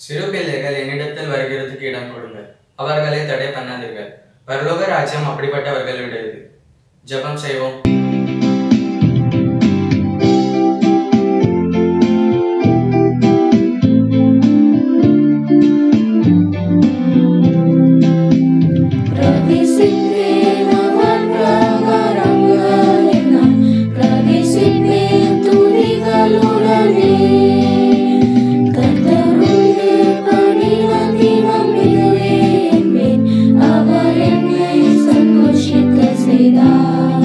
சிறு பிள்ளைகள் என்னிடத்தில் வருகிறதுக்கு இடம் கொடுங்கள் அவர்களை தடை பண்ணாதீர்கள் பரலோக ராஜ்யம் அப்படிப்பட்டவர்களுடையது ஜெபம் செய்வோம் பிரவேசிப்பேனவன் பிரகாரங்களெல்லாம் பிரவேசிப்பேன் துதிகளுடனே. கர்த்தருண்டு பணிவன் தினம் இதுவே என்பேன். அவர் என்னை சந்தோஷிக்கச் செய்தார்.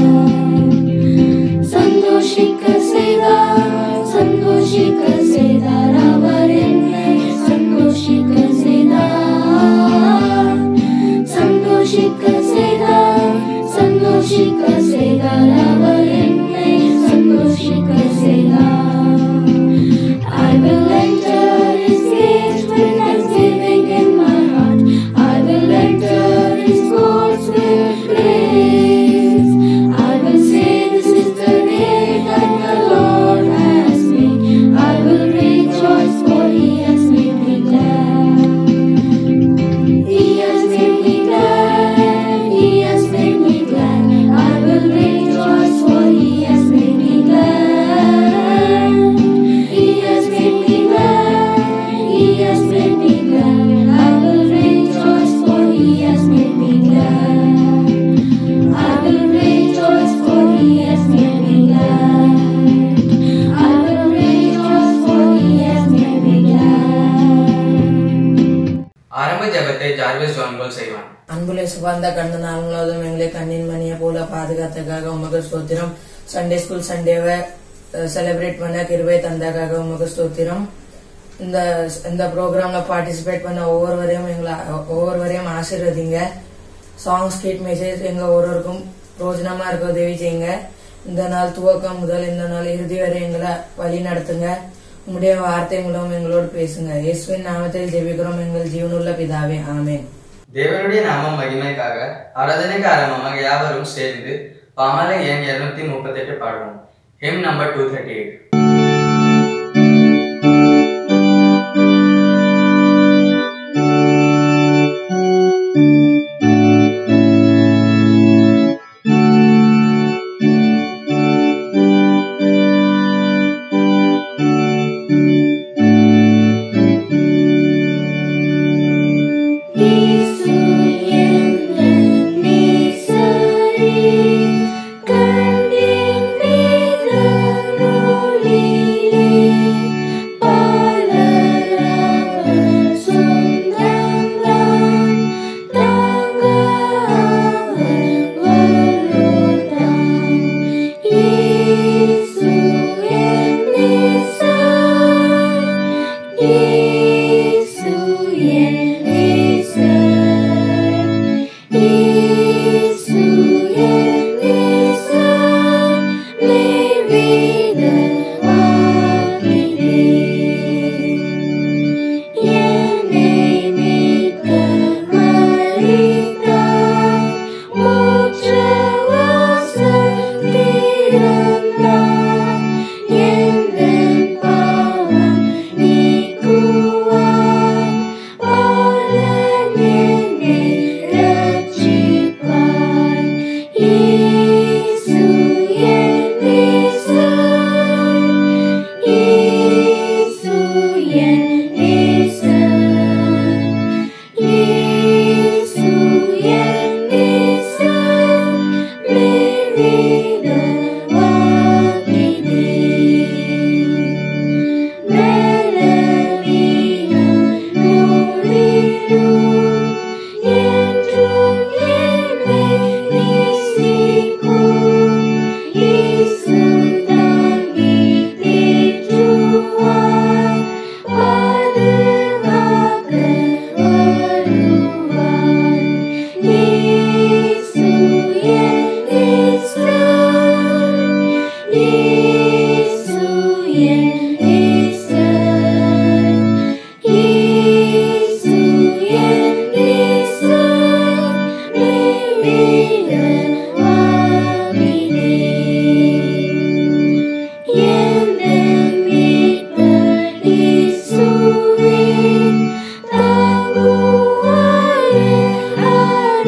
சந்தோஷிக்கச் செய்தார், சந்தோஷிக்கச் செய்தார். அவர் என்னை சந்தோஷிக்கச் செய்தார். சந்தோஷிக்க செய்தார் சந்தோஷிக்க செய்தார் அவர் என்னை சந்தோஷிக்க செய்தார் I will enter his gates with thanksgiving in my heart. I will enter his courts with praise. I will say this is the day that the Lord has made. I will rejoice for he has made me glad. He has made me glad. He has made me glad. I will rejoice for He has made me glad. He has made me glad. He has made me glad. I will rejoice for He has made me glad. I will rejoice for He has made me glad. I will rejoice for He has made me glad. ஆரம்ப ஜெபத்தை Jarvis ஜான்கோல் செய்வான் அன்புலே சுகந்த கடந்த நாள் முழுவதும் எங்களை கண்ணின் மணியை போல பாதுகாத்தக்காக உமக்கு ஸ்தோத்திரம் சண்டே ஸ்கூல் சண்டேவை செலிப்ரேட் பண்ண கிருபை தந்தக்காக உமக்கு ஸ்தோத்திரம் இந்த இந்த ப்ரோக்ராம்ல பார்ட்டிசிபேட் பண்ண ஒவ்வொருவரையும் எங்களை ஒவ்வொருவரையும் ஆசீர்வதிங்க சாங்ஸ் கேட் மெசேஜ் எங்க ஒவ்வொருவருக்கும் பிரோஜனமா இருக்க உதவி செய்யுங்க இந்த நாள் துவக்கம் முதல் இந்த நாள் இறுதி வரை எங்களை வழி நடத்துங்க உம்முடைய வார்த்தை மூலம் எங்களோடு பேசுங்க இயேசுவின் நாமத்தில் ஜெபிக்கிறோம் எங்கள் ஜீவனுள்ள பிதாவே ஆமென் தேவனுடைய நாமம் மகிமைக்காக ஆராதனைக்கு ஆரம்பமாக யாவரும் சேர்ந்து பாமாலை எண் இருநூத்தி முப்பத்தி எட்டு பாடுவோம் hymn number two thirty eight இயேசு என்ற நேசரே கண்ணின் வேத நூலிலே பாலரவர் சொந்தந்தான் தாங்க அவர் வருதான் இயேசு என் நேசர் இயேசு என் நேசர் இயேசு என் நேசர் நிறைவேறவாகிறேன் என்னை மீட்க மரித்தார் மோட்சவாசல் திறந்தார் எந்தன் பாவம் நீக்குவார் பாலன் என்னை ரட்சிப்பார்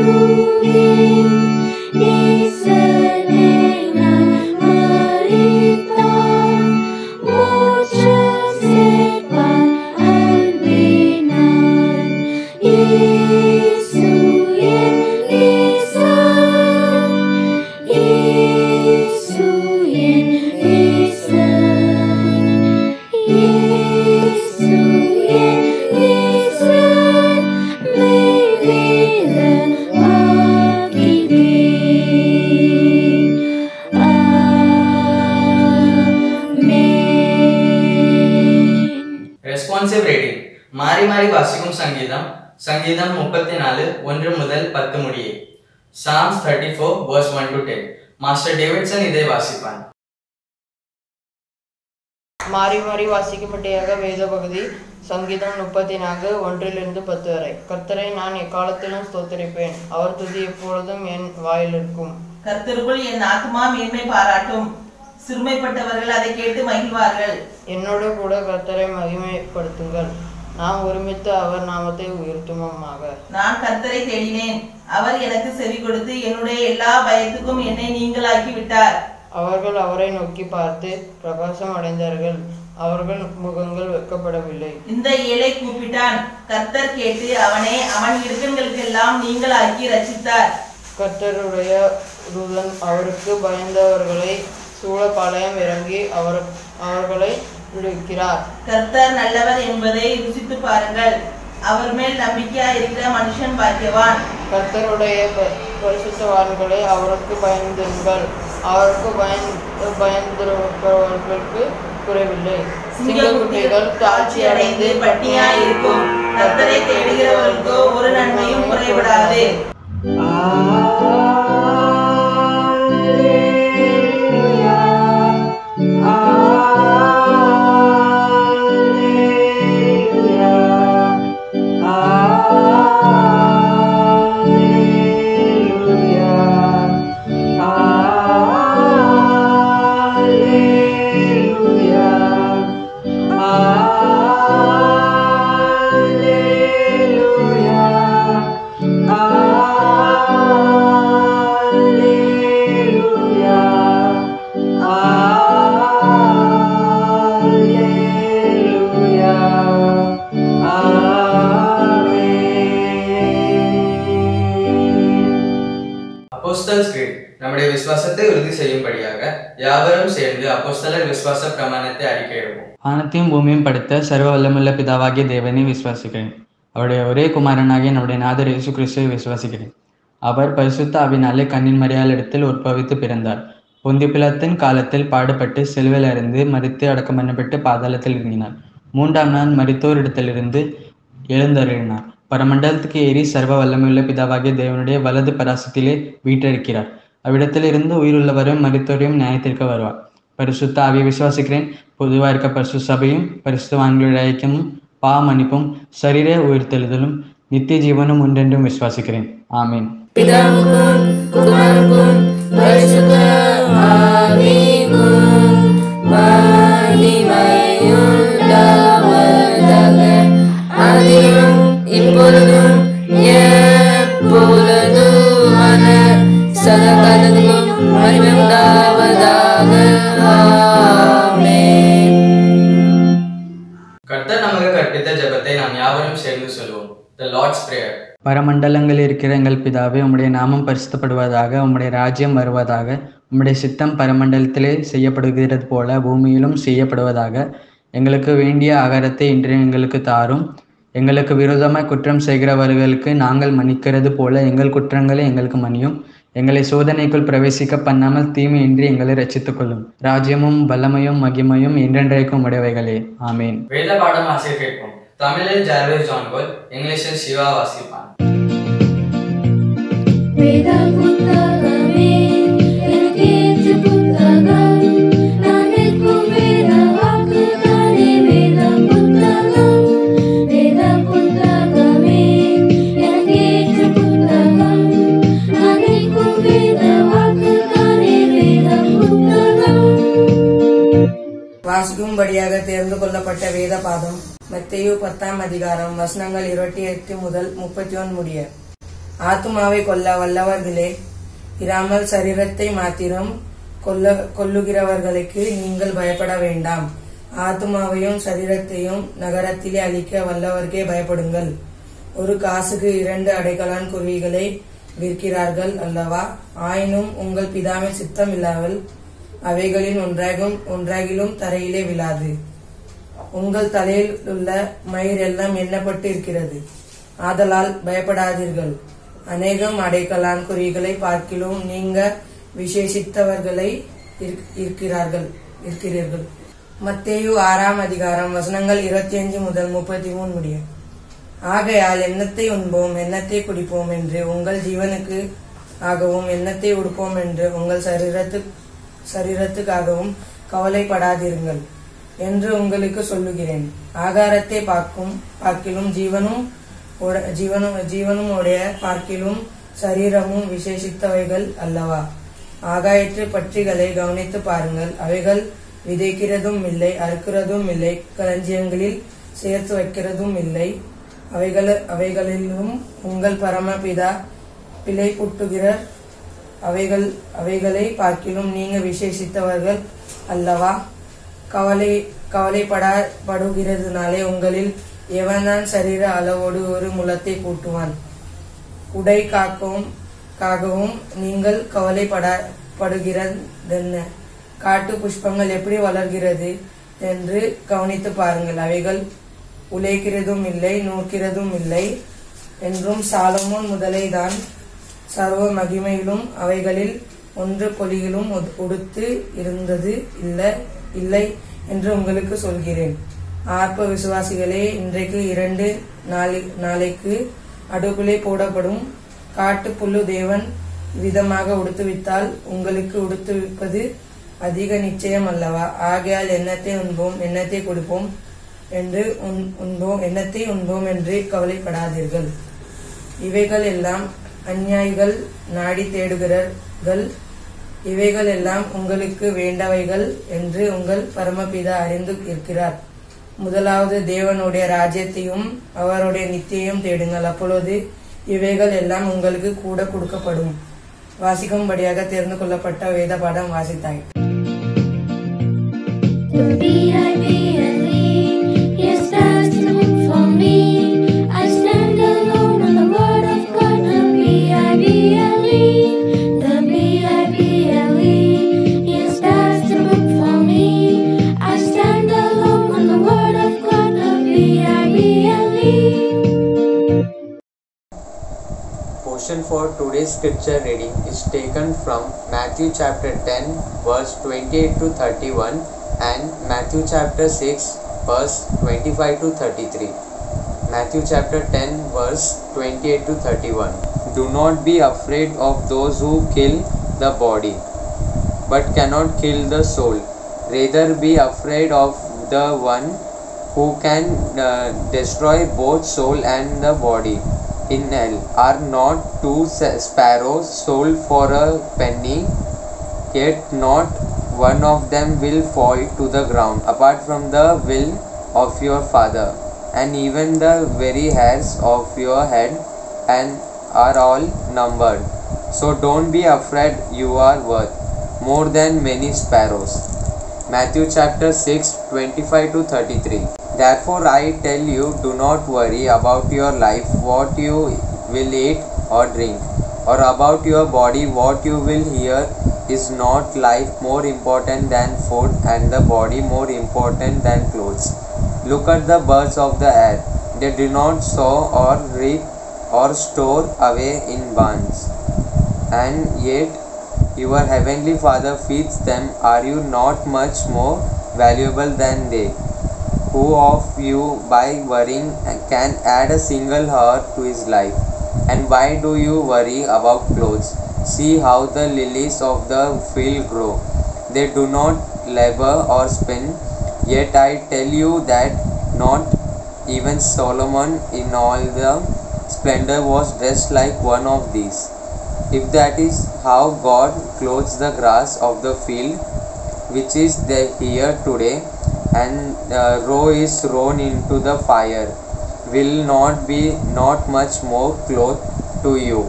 ரெஸ்பான்சிவ் ரேட்டிங் மாறி மாறி வாசிக்கும் சங்கீதம் சங்கீதம் முப்பத்தி நாலு ஒன்று முதல் பத்து முடியே psalms thirty four verse one to ten master Davidson இதை வாசிப்பான் மாறி மாறி வாசிக்கும்படியாக வேத பகுதி சங்கீதம் முப்பத்தி நான்கு ஒன்றிலிருந்து பத்து வரை கர்த்தரை நான் எக்காலத்திலும் ஸ்தோத்தரிப்பேன் அவர் துதி எப்பொழுதும் என் வாயில் இருக்கும் கர்த்தருக்குள் என் ஆத்மா மேன்மை பாராட்டும் சிறுமைப்பட்டவர்கள் அதை கேட்டு மகிழ்வார்கள் என்னோடு கூட கர்த்தரை மகிமைப்படுத்துங்கள் நாம் ஒருமித்து அவர் நாமத்தை உயர்த்துமமாக நான் கர்த்தரை தேடினேன் அவர் எனக்கு செவி கொடுத்து என்னுடைய எல்லா பயத்துக்கும் என்னை நீங்களாக்கி விட்டார் அவர்கள் அவரை நோக்கி பார்த்து பிரகாசம் அடைந்தார்கள் அவர்கள் முகங்கள் வெட்கப்படவில்லை இந்த ஏழை கூப்பிட்டான் கர்த்தர் கேட்டு அவனை அவன் இடுக்கண்களுக்கெல்லாம் நீங்களாக்கி ரட்சித்தார் கர்த்தருடைய தூதன் அவருக்கு பயந்தவர்களை சூழப்பாளையம் இறங்கி அவர் அவர்களை விடுவிக்கிறார் கர்த்தர் நல்லவர் என்பதை ருசித்து பாருங்கள் அவர் மேல் நம்பிக்கையா இருக்கிற மனுஷன் பாக்கியவான் கர்த்தருடைய ப- பரிசுத்தவான்களை அவருக்கு பயந்துங்கள் அவருக்கு பயந்து பயந்திருப்பவர்களுக்கு குறைவில்லை சிங்கக்குட்டிகள் தாழ்ச்சி அடைந்து பட்டினியாய் இருக்கும் கர்த்தரை தேடுகிறவர்களுக்கோ ஒரு நன்மையும் குறைவிடாது அப்போஸ்தல்ஸ் கிரீட் நம்முடைய விசுவாசத்தை உறுதி செய்யும்படியாக யாவரும் சேர்ந்து அப்போஸ்தலர் விசுவாச பிரமாணத்தை அறிக்கையிடுவோம் வானத்தையும் பூமியும் படைத்த சர்வ வல்லமுள்ள பிதாவாகிய தேவனை விசுவாசிக்கிறேன் அவருடைய ஒரே குமாரனாகிய நம்முடைய நாதர் இயேசு கிறிஸ்துவை விசுவாசிக்கிறேன் அவர் பரிசுத்த ஆவினாலே கண்ணின் மரியாள் இடத்தில் உற்பவித்து பிறந்தார் பொந்தி பிலாத்தின் காலத்தில் பாடுபட்டு சிலுவையில் இருந்து மறித்து அடக்கம் பண்ணப்பட்டு பாதாளத்தில் இறங்கினார் மூன்றாம் நாள் மரித்தோர் இடத்திலிருந்து எழுந்தருளினார் பரமண்டலத்துக்கு ஏறி சர்வ வல்லமையுள்ள பிதாவாகிய தேவனுடைய வலது பராசத்திலே வீற்றிருக்கிறார் அவ்விடத்திலிருந்து உயிருள்ளவரும் மரித்தோரையும் நியாயத்திற்கு வருவார் பரிசுத்த ஆவியை விசுவாசிக்கிறேன் பொதுவாக இருக்க பரிசு சபையும் பரிசுத்தவான்களுடைய ஐக்கியமும் பா மன்னிப்பும் சரீர உயிர்த்தெழுதலும் நித்திய ஜீவனும் ஒன்றென்றும் விசுவாசிக்கிறேன் ஆமீன் பிதாவுக்கும் குமாருக்கும் பரிசுத்த ஆவிக்கும் மகிமையுண்டாவதாக அதிலும் இப்பொழுதும் எப்பொழுதுமான சதகாலத்திலும் மகிமை உண்டாவதாக ஆமென் கர்த்தர் நமக்கு கற்பித்த ஜெபத்தை நாம் யாவரும் சேர்ந்து சொல்வோம் த லார்ட்ஸ் பிரேயர் பரமண்டலங்களில் இருக்கிற எங்கள் பிதாவே உம்முடைய நாமம் பரிசுத்தப்படுவதாக உம்முடைய ராஜ்யம் வருவதாக உம்முடைய சித்தம் பரமண்டலத்திலே செய்யப்படுகிறது போல பூமியிலும் செய்யப்படுவதாக எங்களுக்கு வேண்டிய ஆகாரத்தை இன்று எங்களுக்கு தாரும் எங்களுக்கு விரோதமாய் குற்றம் செய்கிறவர்களுக்கு நாங்கள் மன்னிக்கிறது போல எங்கள் குற்றங்களை எங்களுக்கு மன்னியும் எங்களை சோதனைக்குள் பிரவேசிக்க பண்ணாமல் தீமையின்றி எங்களை ரட்சித்துக் கொள்ளும் ராஜ்யமும் வல்லமையும் மகிமையும் என்றென்றைக்கும் உடையவைகளே ஆமேன் வேத பாடம் ஆசிரியர் கேட்போம் தமிழில் ஜார்வேஸ் ஜான்கோல் இங்கிலீஷில் சிவா வாசிப்பான் வேத புத்தகமே எனக்கேற்ற புத்தகம் நான் நிற்கும் வேத வாக்குதானே வேத புத்தகம் வேத புத்தகமே எனக்கேற்ற புத்தகம் நான் நிற்கும் வேத வாக்குதானே வேத புத்தகம் வாசிக்கும்படியாக தேர்ந்து கொள்ளப்பட்ட வேத பாதம் மத்தேயு பத்தாம் அதிகாரம் வசனங்கள் இருபத்தி எட்டு முதல் முப்பத்தி ஒன்று முடிய ஆத்துமாவை கொல்ல வல்லவர்களே இராமல் சரீரத்தை மாத்திரம் கொல்ல கொல்லுகிறவர்களுக்கு நீங்கள் பயப்பட வேண்டாம் ஆத்துமாவையும் சரீரத்தையும் நகரத்திலே அழிக்க வல்லவர்க்கே பயப்படுங்கள் ஒரு காசுக்கு இரண்டு அடைக்கலான் குருவிகளை விற்கிறார்கள் அல்லவா ஆயினும் உங்கள் பிதாவின் சித்தம் இல்லாமல் அவைகளின் ஒன்றாகும் ஒன்றாகிலும் தரையிலே விழாது உங்கள் தலையில் உள்ள மயிர் எல்லாம் எண்ணப்பட்டு இருக்கிறது ஆதலால் பயப்படாதீர்கள் அநேகம் அடைக்கலான் குறிகளை பார்க்கிலும் நீங்க விசேஷித்தவர்களை இருக்- இருக்கிறார்கள் இருக்கிறீர்கள் மத்தேயு ஆறாம் அதிகாரம் வசனங்கள் இருபத்தி அஞ்சு முதல் முப்பத்தி மூணு முடிய ஆகையால் எண்ணத்தை உண்போம் எண்ணத்தை குடிப்போம் என்று உங்கள் ஜீவனுக்கு ஆகவும் எண்ணத்தை உடுப்போம் என்று உங்கள் சரீரத்து சரீரத்துக்காகவும் கவலைப்படாதிருங்கள் என்று உங்களுக்கு சொல்லுகிறேன் ஆகாரத்தை பார்க்கும் பார்க்கிலும் ஜீவனும் உட- ஜீவனும் ஜீவனும் உடைய பார்க்கிலும் சரீரமும் விசேஷித்தவைகள் அல்லவா ஆகாயற்று பட்சிகளை கவனித்து பாருங்கள் அவைகள் விதைக்கிறதும் இல்லை அறுக்கிறதும் இல்லை களஞ்சியங்களில் சேர்த்து வைக்கிறதும் இல்லை அவைகள் அவைகளிலும் உங்கள் பரமபிதா பிழை புட்டுகிறார் அவைகள் அவைகளை பார்க்கிலும் நீங்க விசேஷித்தவர்கள் அல்லவா கவலை கவலைப்படப்படுகிறதுனாலே உங்களில் எவன்தான் சரீர அளவோடு ஒரு முலத்தை கூட்டுவான் உடை காக்கவும் காகவும் நீங்கள் கவலைப்படப்படுகிறதென்ன காட்டு புஷ்பங்கள் எப்படி வளர்கிறது என்று கவனித்து பாருங்கள் அவைகள் உழைக்கிறதும் இல்லை நூற்கிறதும் இல்லை என்றும் சாலமோன் முதலை தான் சர்வ மகிமையிலும் அவைகளில் ஒன்று பொலியிலும் உடு- உடுத்து இருந்தது இல்ல இல்லை என்று உங்களுக்கு சொல்கிறேன் ஆர்ப்ப விசுவாசிகளே இன்றைக்கு இரண்டு நாளை நாளைக்கு அடுப்பிலே போடப்படும் காட்டு புல்லு தேவன் விதமாக உடுத்துவித்தால் உங்களுக்கு உடுத்துவிப்பது அதிக நிச்சயம் அல்லவா ஆகையால் எண்ணத்தை உண்போம் எண்ணத்தை கொடுப்போம் என்று உண்- உண்போம் எண்ணத்தை உண்போம் என்று கவலைப்படாதீர்கள் இவைகள் எல்லாம் அந்நியாயிகள் நாடி தேடுகிறார்கள் இவைகள் எல்லாம் உங்களுக்கு வேண்டவைகள் என்று உங்கள் பரமபிதா அறிந்து இருக்கிறார் முதலாவது தேவனுடைய ராஜ்யத்தையும் அவருடைய நித்தியையும் தேடுங்கள் அப்பொழுது இவைகள் எல்லாம் உங்களுக்கு கூட கொடுக்கப்படும் வாசிக்கும்படியாக தேர்ந்து கொள்ளப்பட்ட வேத பாடம் வாசித்தாய் The B-I-B-L-E, yes, that's the book for me. I stand alone on the word of God, the B-I-B-L-E, the B-I-B-L-E, yes, that's the book for me. I stand alone on the word of God, the B-I-B-L-E. Portion for today's scripture reading is taken from Matthew chapter 10, verse 28 to 31, and Matthew chapter 6, verse 25 to 33. Matthew chapter 10, verse 28 to 31. Do not be afraid of those who kill the body, but cannot kill the soul. Rather, be afraid of the one who can uh, destroy both soul and the body in hell. Are not two sa- sparrows sold for a penny? Yet not one of them will fall to the ground apart from the will of your Father. And even the very hairs of your head and are all numbered. So don't be afraid, you are worth more than many sparrows. Matthew chapter 6 25 to 33. Therefore, I tell you, do not worry about your life, what you will eat or drink, or about your body, what you will hear. Is not life more important than food, and the body more important than clothes? Look at the birds of the air. They do not sow or reap or store away in barns, and yet your heavenly Father feeds them. Are you not much more valuable than they? Who of you, by worrying, can add a single hour to his life? And why do you worry about clothes? See how the lilies of the field grow. They do not labor or spin. Yet I tell you that not even Solomon in all the splendor was dressed like one of these. If that is how God clothes the grass of the field, which is the here today, and uh, row is thrown into the fire, will not be not much more clothed to you.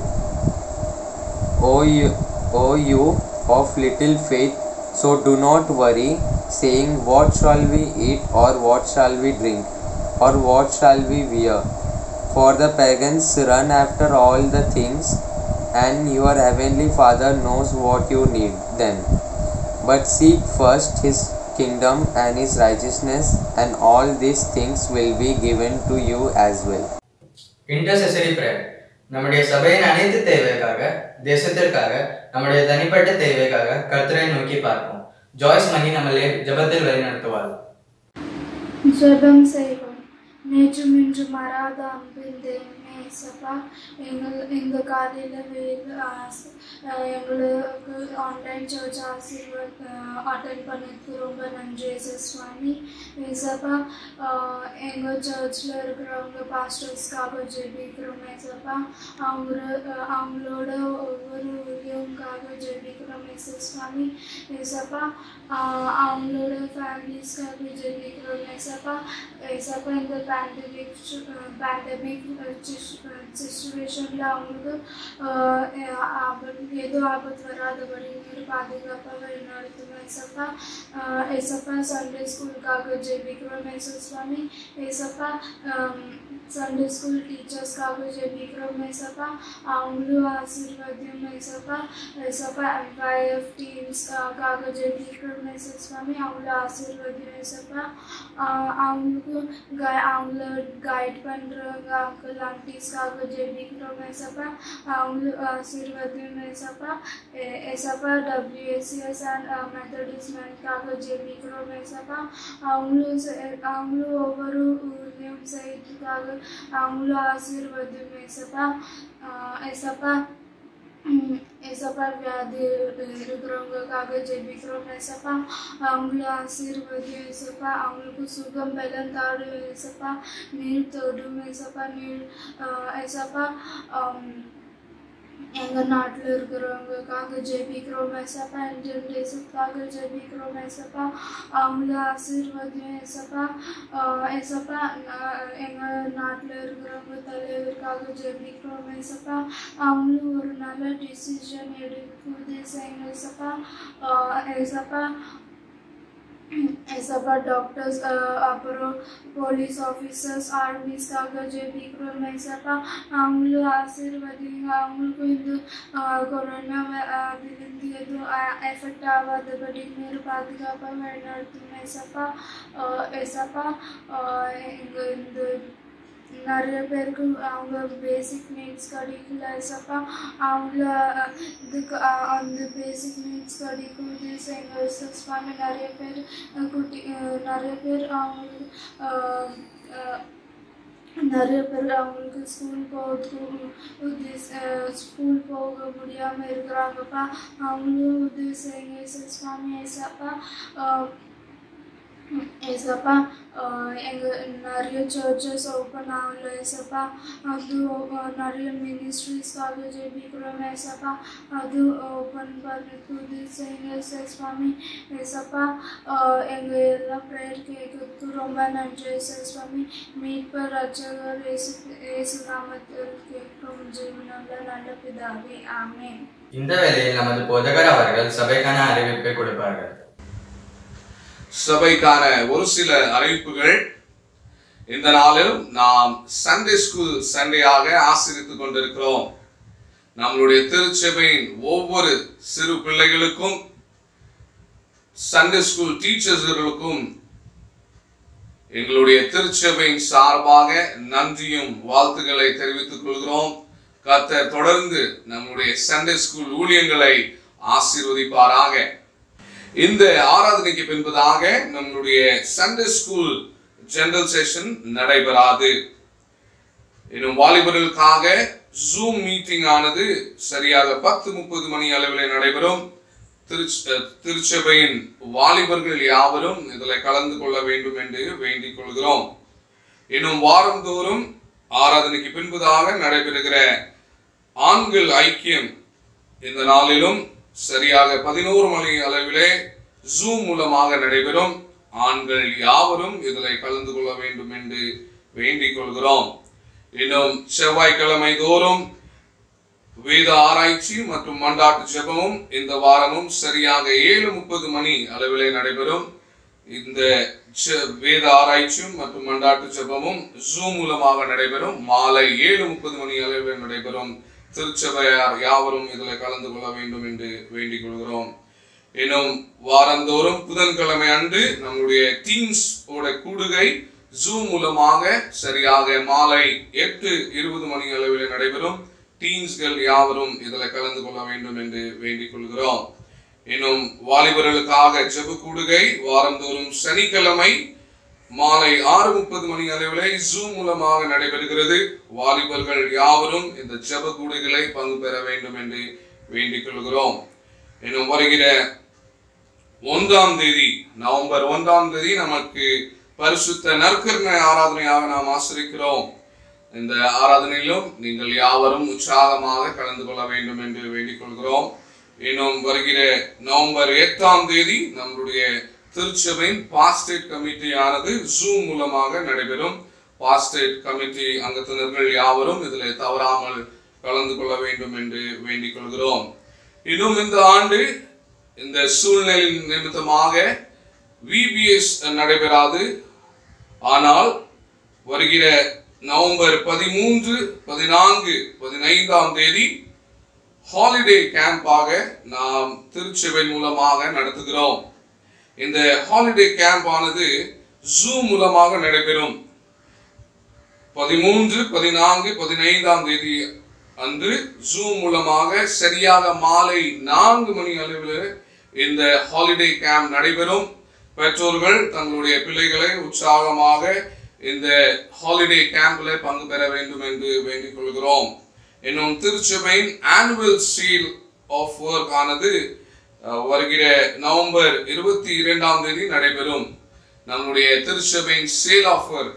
O you, o you of little faith, so do not worry, saying, What shall we eat, or what shall we drink, or what shall we wear? For the pagans run after all the things, and your heavenly Father knows what you need them. But seek first his kingdom and his righteousness, and all these things will be given to you as well. Intercessory prayer நம்முடைய சபையின் அனைத்து தேவைக்காக தேசத்திற்காக நம்முடைய தனிப்பட்ட தேவைக்காக கர்த்தரை நோக்கி பார்ப்போம் ஜாய்ஸ் மணி நம்மளை ஜெபத்தில் வழிநடத்துவார் ஜெபம் செய்வோம் நேற்றும் இன்று மறாத அன்பின் தேவனே ஏசப்பா எங்கள் இந்த காலையில் வேறு ஆச- அஹ் எங்களுக்கு ஆன்லைன் சர்ச் ஆசீர்வாத் அட்டன் பண்ணதுக்கு ரொம்ப நன்றி ஏசு சுவாமி ஏசப்பா அஹ் எங்கள் சர்ச்சில் இருக்கிறவங்க பாஸ்டர்ஸ்க்காக ஜெபிக்கிறோம் ஏசப்பா அவங்க அஹ் அவங்களோட ஒவ்வொரு ஊழியவுக்காக ஜெபிக்கிறோம் ஏசு சுவாமி ஏசப்பா ஆஹ் அவங்களோட ஃபேமிலிஸ்க்காக ஜெபிக்கிறோம் ஏசப்பா ஏசப்பா இந்த பேண்டமிக் பேண்டமிக் சுச்சுவேஷனில் அவங்களுக்கு ஆஹ் ஆபத்து ஏதோ ஆபத்து வராதபடி நீர் பாதுகாப்பாக வழிநடத்தும் ஏசப்பா ஆஹ் ஏசப்பா சண்டே ஸ்கூலுக்காக ஜெபிக்கிறோம் ஏசு சுவாமி ஏசப்பா சண்டே ஸ்கூல் டீச்சர்ஸ்க்காக ஜெபிக்கிறோம் ஏசப்பா அவங்களும் ஆசீர்வாதம் ஏசப்பா ஏசப்பா எம்ப்ளாயர் டீம்ஸ்க்காக ஜெபிக்கிறோம் ஏசு சுவாமி அவங்கள ஆசீர்வாதம் ஏசப்பா ஆஹ் அவங்களுக்கு கை அவங்கள கைட் பண்ணுறவங்க அங்கிள் ஆண்டிஸ்க்காக ஜெபிக்கிறோம் ஏசப்பா அவங்களுக்கு ஆசீர்வாதம் ஏசப்பா ஏ- ஏசப்பா டபிள்யூஎஸ்சிஎஸ் அண்ட் மெத்தடிஸ்ட் மேன்காக ஜெபிக்கிறோம் ஏசப்பா அவங்களும் செ- அவங்களும் ஒவ்வொரு ஊர்லேயும் செய்யறதுக்காக அவங்களும் ஆசீர்வாதம் ஏசப்பா ஆஹ் ஏசப்பா ம், ஏசப்பா வியாதி இருக்கிறவங்களுக்காக ஜெபிக்கிறோம் ஏசப்பா அவங்கள ஆசீர்வதியும் ஏசப்பா அவங்களுக்கு சுகம் பலம் தாடும் ஏசப்பா நீர் தொடும் ஏசப்பா நீர் ஆஹ் ஏசப்பா ஆம், எங்கள் நாட்டில் இருக்கிறவங்களுக்காக ஜெபிக்கிறோம் ஏசப்பா இந்தியன் தேசத்துக்காக ஜெபிக்கிறோம் ஏசப்பா அவங்கள ஆசீர்வாதம் ஏசப்பா ஆஹ் ஏசப்பா நான் எங்கள் நாட்டில் இருக்கிறவங்க தலைவருக்காக ஜெபிக்கிறோம் ஏசப்பா அவங்களும் ஒரு நல்ல டிசிஷன் எடுக்குது செய்யுங்க ஏசப்பா ஆஹ் ஏசப்பா ஏசப்பா டாக்டர்ஸ் அப்புறம் போலீஸ் ஆஃபீஸர்ஸ் ஆர்மிஸ்க்காக ஜெபிக்கிறோம் ஏசப்பா அவங்களும் ஆசீர்வதிங்க அவங்களுக்கும் இந்த ஆஹ், கொரோனா வ- அதிலிருந்து எதுவும் எஃபெக்ட் ஆகாதபடி நீர் பாதுகாப்பாக வழிநடத்தும் ஏசப்பா ஆஹ், ஏசப்பா எங்கள் இந்த நிறைய பேருக்கு அவங்க பேசிக் நீட்ஸ் கிடைக்கல ஏசப்பா அவங்கள அஹ், இதுக்கு அஹ், அந்த பேசிக் நீட்ஸ் கிடைக்குது எங்கள் சுவாமி நிறைய பேர் அஹ், குட்டி அஹ், நிறைய பேர் அவங்களுக்கு அஹ், அஹ், நிறைய பேர் அவங்களுக்கு ஸ்கூல் போகிறதுக்கு உதவி ஸ்கூல் போக முடியாமல் இருக்கிறாங்கப்பா அவங்களும் உதவி செய்யுங்க ஏசு சுவாமி ஏசப்பா அஹ், ஏசப்பா எங்கள் நிறைய சர்ச்சஸ் ஓப்பன் ஆகல ஏசப்பா அது அஹ், நிறைய மினிஸ்ட்ரிஸ்க்காக ஜெபிக்கிறோம் ஏசப்பா அது ஓப்பன் பண்ணதுக்கு உதவி செய்யுங்க ஏசு சுவாமி ஏசப்பா எங்கள் எல்லா ப்ரேயர் கேட்கறதுக்கு ரொம்ப நன்றி ஏசு சுவாமி மீட்பர் ரட்சகர் ஏசு ஏசு நாமத்தில் கேட்கும் ஜீவனல்ல நல்ல பிதாவே ஆமென் இந்த வேளையில் நமது போதகர் அவர்கள் சபைக்கான அறிவிப்பை கொடுப்பார்கள் சபைக்கான ஒரு சில அறிவிப்புகள் இந்த நாளில் நாம் சண்டே ஸ்கூல் சண்டேயாக ஆசிரித்துக் கொண்டிருக்கிறோம் நம்மளுடைய திருச்சபையின் ஒவ்வொரு சிறு பிள்ளைகளுக்கும் சண்டே ஸ்கூல் டீச்சர்ஸ்களுக்கும் எங்களுடைய திருச்சபையின் சார்பாக நன்றியும் வாழ்த்துக்களை தெரிவித்துக் கொள்கிறோம் கர்த்தர் தொடர்ந்து நம்முடைய சண்டே ஸ்கூல் ஊழியங்களை ஆசீர்வதிப்பாராக இந்த ஆராதனைக்கு பின்பதாக நம்மளுடைய சண்டே ஸ்கூல் ஜெனரல் செஷன் நடைபெறாது இன்னும் வாலிபர்களுக்காக ஜூம் மீட்டிங் ஆனது சரியாக பத்து முப்பது மணி அளவில் நடைபெறும் திருச்ச- அஹ் திருச்சபையின் வாலிபர்கள் யாவரும் இதில் கலந்து கொள்ள வேண்டும் என்று வேண்டிக் கொள்கிறோம் இன்னும் வாரந்தோறும் ஆராதனைக்கு பின்பதாக நடைபெறுகிற ஆண்கள் ஐக்கியம் இந்த நாளிலும் சரியாக பதினோரு மணி அளவிலே ஜூம் மூலமாக நடைபெறும் ஆண்கள் யாவரும் இதில் கலந்து கொள்ள வேண்டும் என்று வேண்டிக் கொள்கிறோம் இன்னும் செவ்வாய்க்கிழமை தோறும் வேத ஆராய்ச்சி மற்றும் மண்டாட்டு ஜெபமும் இந்த வாரமும் சரியாக ஏழு முப்பது மணி அளவிலே நடைபெறும் இந்த ஜெ- வேத ஆராய்ச்சியும் மற்றும் மண்டாட்டு ஜெபமும் ஜூம் மூலமாக நடைபெறும் மாலை ஏழு முப்பது மணி அளவில் நடைபெறும் திருச்சபையார் யாவரும் இதில் கலந்து கொள்ள வேண்டும் என்று வேண்டிக் கொள்கிறோம் எனும் வாரந்தோறும் புதன்கிழமை அன்று நம்முடைய டீம்ஸ் ஓட கூடுகை ஜூம் மூலமாக சரியாக மாலை எட்டு இருபது மணி அளவில் நடைபெறும் டீம்ஸ்கள் யாவரும் இதில் கலந்து கொள்ள வேண்டும் என்று வேண்டிக் கொள்கிறோம் இன்னும் வாலிபர்களுக்காக ஜெப கூடுகை வாரந்தோறும் சனிக்கிழமை மாலை ஆறு முப்பது மணி அளவிலே ஜூம் மூலமாக நடைபெறுகிறது வாலிபர்கள் யாவரும் இந்த ஜெப கூடுகளை பங்கு பெற வேண்டும் என்று வேண்டிக் கொள்கிறோம் இன்னும் வருகிற ஒன்றாம் தேதி நவம்பர் ஒன்றாம் தேதி நமக்கு பரிசுத்த நற்கருணை ஆராதனையாக நாம் ஆசிரிக்கிறோம் இந்த ஆராதனையிலும் நீங்கள் யாவரும் உற்சாகமாக கலந்து கொள்ள வேண்டும் என்று வேண்டிக் கொள்கிறோம் இன்னும் வருகிற நவம்பர் எட்டாம் தேதி நம்மளுடைய திருச்சபையின் பாஸ்டேட் கமிட்டியானது ஜூம் மூலமாக நடைபெறும் பாஸ்டேட் கமிட்டி அங்கத்தினர்கள் யாவரும் இதில் தவறாமல் கலந்து கொள்ள வேண்டும் என்று வேண்டிக் கொள்கிறோம் இன்னும் இந்த ஆண்டு இந்த சூழ்நிலை நிமித்தமாக விபிஎஸ் நடைபெறாது ஆனால் வருகிற நவம்பர் பதிமூன்று பதினான்கு பதினைந்தாம் தேதி ஹாலிடே கேம்பாக நாம் திருச்சபை மூலமாக நடத்துகிறோம் இந்த ஹாலிடே கேம்ப் ஆனது ஜூம் மூலமாக நடைபெறும் பதிமூன்று பதினான்கு பதினைந்தாம் தேதி அன்று ஜூம் மூலமாக சரியாக மாலை நான்கு மணி அளவில் இந்த ஹாலிடே கேம்ப் நடைபெறும் பெற்றோர்கள் தங்களுடைய பிள்ளைகளை உற்சாகமாக இந்த ஹாலிடே கேம்ப்ல பங்கு பெற வேண்டும் என்று வேண்டிக் கொள்கிறோம் இன்னும் திருச்சபையின் ஆனுவல் சீல் ஆஃப் ஒர்க் ஆனது அஹ், வருகிற நவம்பர் இருபத்தி இரண்டாம் தேதி நடைபெறும் நம்முடைய திருச்சபையின் சேல் ஆஃப் ஒர்க்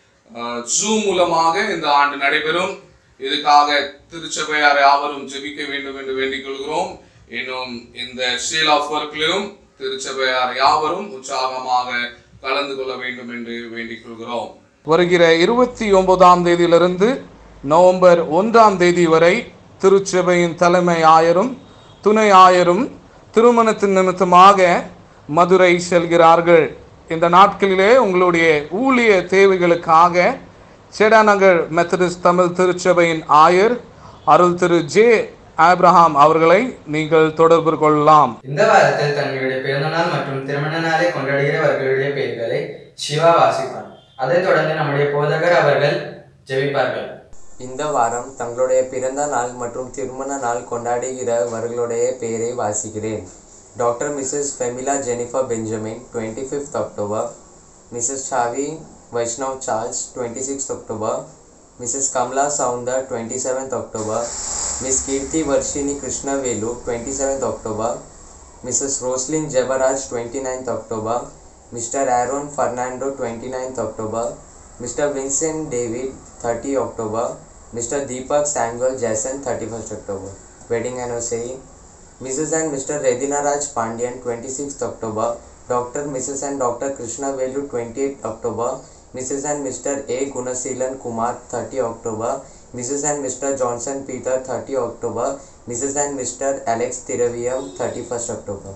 ஜூம் மூலமாக இந்த ஆண்டு நடைபெறும் இதுக்காக திருச்சபையார் யாவரும் ஜெபிக்க வேண்டும் என்று வேண்டிக் கொள்கிறோம் இன்னும் இந்த சேல் ஆஃப் ஒர்க்லையும் திருச்சபையார் யாவரும் உற்சாகமாக கலந்து கொள்ள வேண்டும் என்று வேண்டிக் கொள்கிறோம் வருகிற இருபத்தி ஒன்பதாம் தேதியிலிருந்து நவம்பர் ஒன்றாம் தேதி வரை திருச்சபையின் தலைமை ஆயரும் துணை ஆயரும் திருமணத்தின் நிமித்தமாக மதுரை செல்கிறார்கள் இந்த நாட்களிலே உங்களுடைய ஊழிய தேவைகளுக்காக சேடாநகர் மெத்தடிஸ்ட் தமிழ் திருச்சபையின் ஆயர் அருள் திரு ஜே ஆப்ரஹாம் அவர்களை நீங்கள் தொடர்பு கொள்ளலாம் இந்த வாரத்தில் தங்களுடைய பிறந்தநாள் மற்றும் திருமண நாளை கொண்டாடுகிறவர்களுடைய பெயர்களை சிவா வாசிப்பார் அதைத் தொடர்ந்து நம்முடைய போதகர் அவர்கள் ஜெபிப்பார்கள் இந்த வாரம் தங்களுடைய பிறந்த நாள் மற்றும் திருமண நாள் கொண்டாடுகிறவர்களுடைய பெயரை வாசிக்கிறேன் doctor missus Femila Jennifer Benjamin twenty fifth October missus Shavi Vaishnav Charles twenty sixth October missus Kamala Soundar twenty seventh October miss Keerthi Varshini Krishnavelu twenty seventh October Mrs. Roslyn Jebaraj 29th October, Mr. Aaron Fernando 29th October, Mr. Vincent David 30 October, Mr. Deepak Samuel Jason 31st October. Wedding anniversary Mrs. and Mr. Redina Raj Pandian 26th October, Dr. Mrs. and Dr. Krishna Velu 28th October, Mrs. and Mr. A. Gunasilan Kumar 30 October, Mrs. and Mr. Johnson Peter 30 October, Mrs. and Mr. Alex Tiraviam 31st October.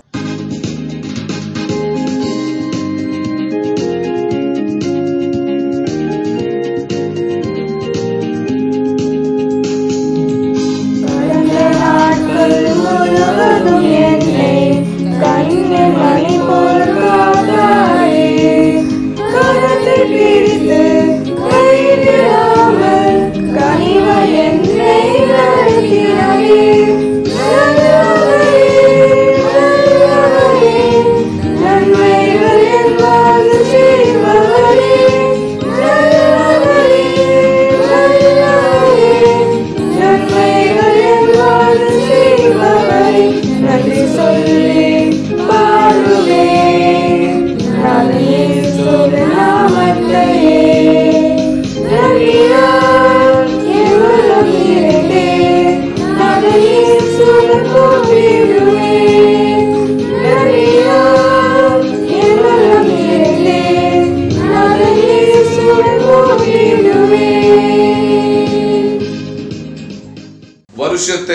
கடந்த நாட்கள் முழுவதும் என்னை கண்ணில் மணி போல் காத்தாயே. கரத்தை பிடித்து கைவிடாமல் கனிவை என்னை நடத்தினாயே. நல்லவரே, நல்லவரே, நன்மைகள் என் வாழ்வில் செய்பவரே. நல்லவரே, நல்லவரே, நன்மைகள் என் வாழ்வில் செய்பவரே. நன்றி சொல்லி பாடுவேன் நான் இயேசுவின் நாமத்தையே. நன்றியால் என் உள்ளம் நிறைந்தே, நான் இயேசுவின் கூப்பிடுவேன். நன்றியால் என் உள்ளம் நிறைந்தே, நான் இயேசுவின் கூப்பிடுவேன். வருஷத்தை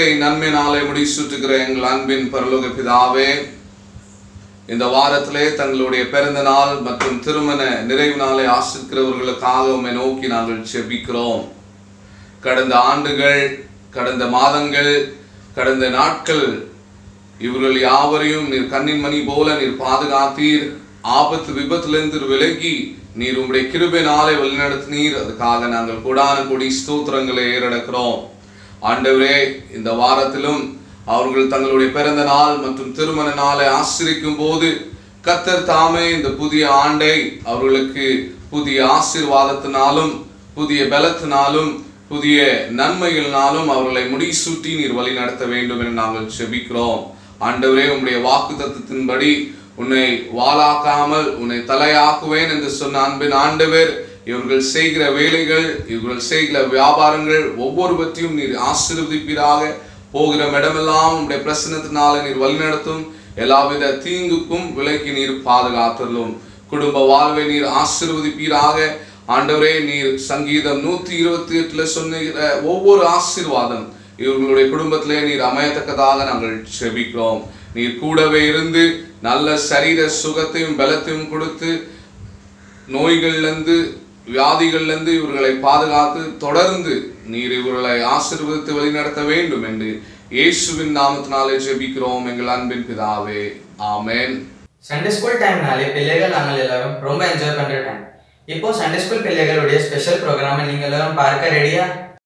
நன்மை நாளை முடிசூட்டுகிற எங்கள் அன்பின் பரலோக பிதாவே இந்த வாரத்திலே தங்களுடைய பிறந்த நாள் மற்றும் திருமண நிறைவு நாளை ஆசிரிக்கிறவர்களுக்காக உம்மை நோக்கி நாங்கள் செபிக்கிறோம் கடந்த ஆண்டுகள் கடந்த மாதங்கள் கடந்த நாட்கள் இவர்கள் யாவரையும் நீர் கண்ணின் மணி போல நீர் பாதுகாத்தீர் ஆபத்து விபத்திலிருந்து விலகி நீர் உம்முடைய கிருபை நாளை வழிநடத்தினீர் அதுக்காக நாங்கள் கொடான கொடி ஸ்தோத்திரங்களை ஏறெடுக்கிறோம் ஆண்டவரே இந்த வாரத்திலும் அவர்கள் தங்களுடைய பிறந்த நாள் மற்றும் திருமண நாளை ஆசிரிக்கும் போது கத்தர் தாமே இந்த புதிய ஆண்டை அவர்களுக்கு புதிய ஆசீர்வாதத்தினாலும் புதிய பலத்தினாலும் புதிய நன்மைகளினாலும் அவர்களை முடிசூட்டி நீர் வழி நடத்த வேண்டும் என நாங்கள் செபிக்கிறோம் ஆண்டவரே உம்முடைய வாக்கு தத்துவத்தின்படி உன்னை வாளாக்காமல் உன்னை தலையாக்குவேன் என்று சொன்ன அன்பின் ஆண்டவர் இவர்கள் செய்கிற வேலைகள் இவர்கள் செய்கிற வியாபாரங்கள் ஒவ்வொருவற்றையும் நீர் ஆசீர்வதிப்பீராக போகிற இடமெல்லாம் உம்முடைய பிரசனத்தினால நீர் வழிநடத்தும் எல்லாவித தீங்குக்கும் விலக்கி நீர் பாதுகாத்தலும் குடும்ப வாழ்வை நீர் ஆசீர்வதிப்பீராக ஆண்டவரே நீர் சங்கீதம் நூத்தி இருபத்தி எட்டுல சொன்ன ஒவ்வொரு ஆசீர்வாதம் இவர்களுடைய குடும்பத்திலே நீர் அமையத்தக்கதாக நாங்கள் செபிக்கிறோம் நீர் கூடவே இருந்து நல்ல சரீர சுகத்தையும் பலத்தையும் கொடுத்து நோய்கள்லேருந்து வியாதிகள்லேருந்து இவர்களை பாதுகாத்து தொடர்ந்து நீர் இவர்களை ஆசீர்வதித்து வழிநடத்த வேண்டும் என்று இயேசுவின் நாமத்தினாலே ஜெபிக்கிறோம் எங்கள் அன்பின் பிதாவே ஆமென் சண்டே ஸ்கூல் டைம்னாலே பிள்ளைகள் நாங்கள் எல்லாரும் ரொம்ப என்ஜாய் பண்ற டைம் இப்போ சண்டே ஸ்கூல் பிள்ளைகளுடைய ஸ்பெஷல் ப்ரோக்ராமை நீங்க எல்லாரும் பார்க்க ரெடியா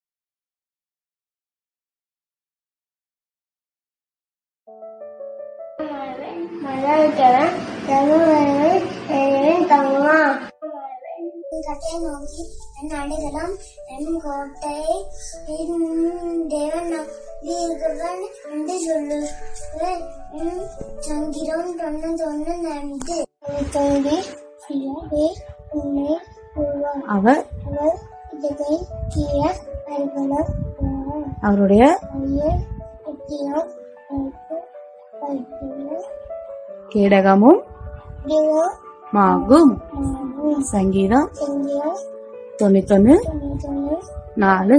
மலர்கிறேன் தமிழ் தங்குமா கட்டை நோக்கி என் அடைகலம் என் கோட்டை என் தேவன் இருக்கிறவன் என்று சொல்லுவேன் என் சங்கிரம் தொண்ணு தொண்ணு நன்று தொங்கி சிலவே உன்னை உருவார் அவர் அவர் இதை கீழே அறுபலம் அவருடைய ஐயர் எட்டியம் வைத்து வைத்துள்ள கேடகமும் தேவோ மாகும் மாகும் சங்கீதம் செங்கியம் தொண்ணூத்தொன்னு தொண்ணூத்தொன்று நாலு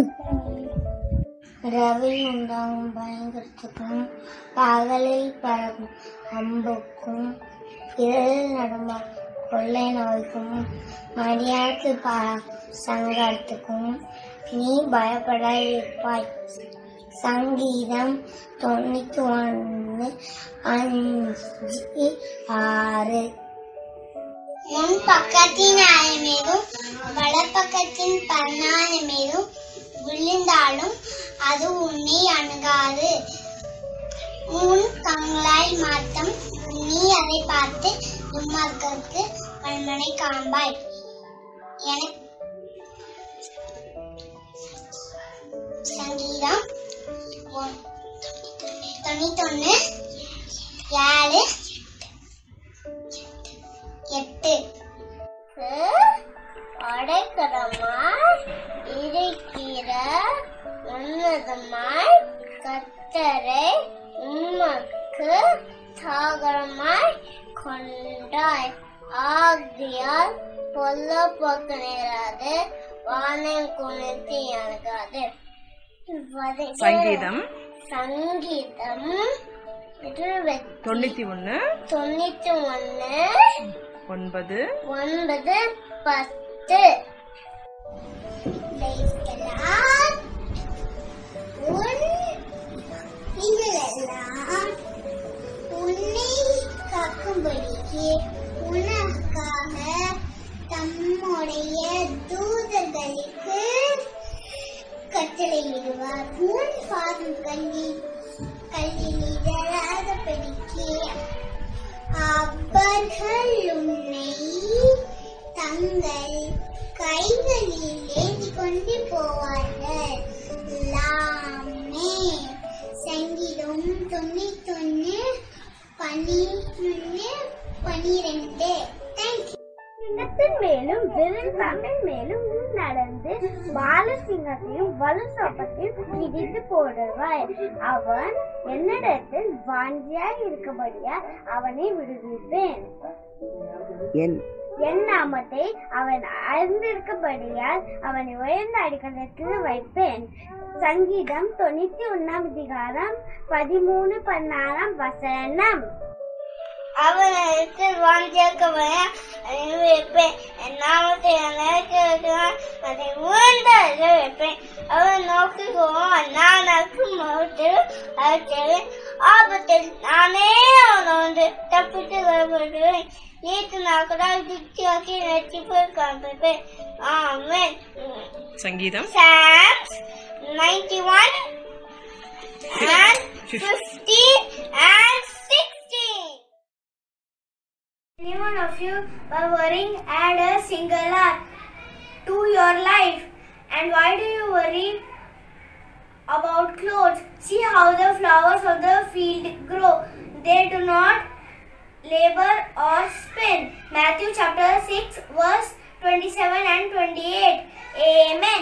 ரவி உண்டாகும் பயங்கரத்துக்கும் பகலில் பறக்கும் அம்புக்கும் இரவில் நடுமா கொள்ளை நோய்க்கும் மரியாதைக்கு ப சங்கடத்துக்கும் நீ பயப்பட இருப்பாய் சங்கீதம் தொண்ணூத்தி ஒன்று அஞ்சு ஆறு முன் பக்கத்தின் ஆய மீதும் வலப்பக்கத்தின் பன்னாய மீதும் விழுந்தாலும் அது உன்னை அணுகாது உன் கண்களாய் மாத்தம் நீ அதை பார்த்து துன்மார்க்கருக்கு வன்மனை காண்பாய் எனக்கு சங்கீதம் ஒன்- தொண்ணூத்தொன்னு ஏழு எட்டு அடைக்கலமாய் இருக்கிற உன்னதமாய் கத்தரை உமக்கு சாகரமாய் கொண்டாய் ஆகியால் பொல்ல போக்கு நேராது வானம் குணித்து எனக்காது சங்கீதம் சங்கீதம் இருபத்தி தொண்ணூத்தி ஒண்ணு தொண்ணூத்தி ஒன்னு ஒன்பது ஒன்பது பத்து வைக்கலாம். உன் நீங்களெல்லாம் உன்னை காக்கும்படிக்கு உனக்காக தம்முடைய தூதர்களுக்கு கட்டளையிடுவார் உன் பாதம் கல்வி கல்லில் இடராதபடிக்கு அவர்கள் உன்னை தங்கள் கைகளில் ஏந்தி கொண்டு போவார்கள் எல்லாமே சங்கீதம் தொண்ணூத்தொன்னு பன்னிரண்டு பனிரெண்டு தேங்க்யூ சிங்கத்தின் மேலும் விருந்தாமின் மேலும் நடந்து பாலசிங்கத்தையும் வலுசோப்பத்தையும் இடித்து போடுவாய் அவன் என்னிடத்தில் வாஞ்சியாய் இருக்கபடியா அவனை விடுவிப்பேன் என் என் நாமத்தை அவன் அறிந்திருக்கபடியால் அவனை உயர்ந்த அடிக்கலத்தில் வைப்பேன் சங்கீதம் தொண்ணூத்தி ஒன்னாம் அதிகாரம் பதிமூணு பன்னாறாம் வசனம் அவனுக்கு வாங்கியிருக்கவன வைப்பேன் என் நாமத்தை நினைக்கிறேன் அதை உயர்ந்த அடியில் வைப்பேன் அவன் நோக்குவோம் நான் நக்கும் மௌத்தில் அழைத்தேன் ஆபத்தில் நானே அவனை வந்து தப்பித்து வரப்படுவேன் நேற்று நாட்களால் திக்கியாக்கி நடிப்பு காண்பிப்பேன் ஆமென் சங்கீதம் Psalms 91 and 50 and 16. Any one of you are worrying, add a single hour to your life. And why do you worry about clothes? See how the flowers of the field grow. They do not labor or spin. Matthew chapter 6, verse 27 and 28. Amen.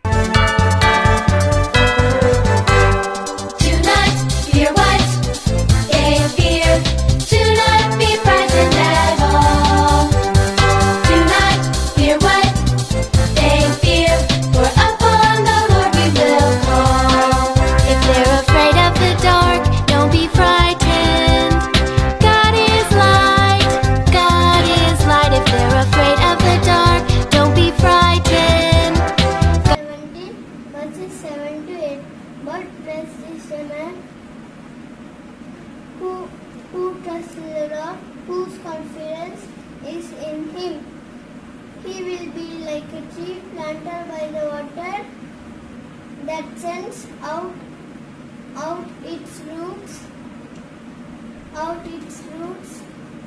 Do not fear what they fear. Do not be frightened at all. Do not fear what they fear. For upon the Lord we will call. If they're afraid of the dark, don't be frightened. God is light. God is light. If they're afraid of the dark, don't be frightened. 17 verses 7 to 8. But blessed is the man who, who trusts in the Lord, whose confidence is in him. He will be like a tree planted by the water that sends out out its roots out its roots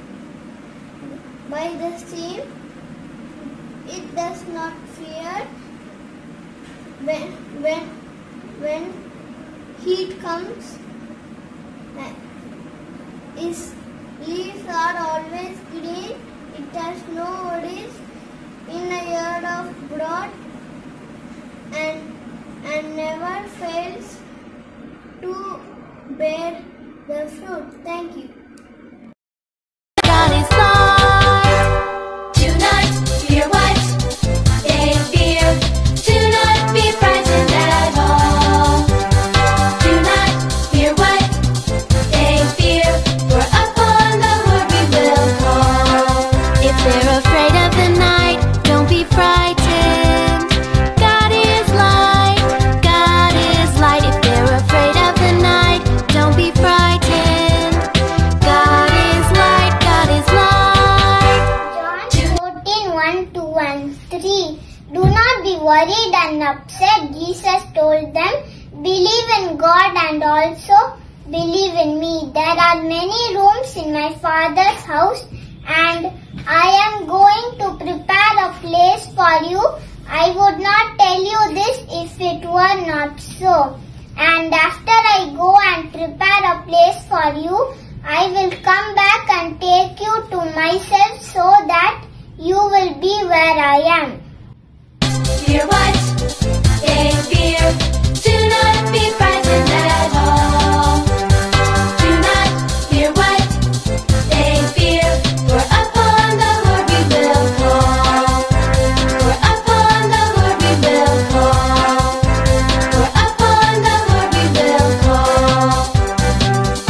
by the stream. It does not fear when when when heat comes uh, its leaves are always green it has no worries in a year of broad and and never fails to bear the fruit thank you God is light. Do not fear what they fear. Do not be frightened at all. Do not fear what they fear. For upon the Lord we will call. If they're afraid of the night, don't be frightened. God is light. God is light. If they're afraid of the night, don't be frightened. God is light. God is light. John 14 1 2 and 3. Do not be worried and upset. Jesus told them, Believe in God and also believe in me. There are many rooms in my Father's house, and I am going to prepare a place for you. I would not tell you this if it were not so. And after I go and prepare a place for you, I will come back and take you to myself so that you will be where I am. Fear what they fear. Do not be frightened at all. Do not fear what they fear. For upon the Lord we will call. For upon the Lord we will call. For upon the Lord we will call.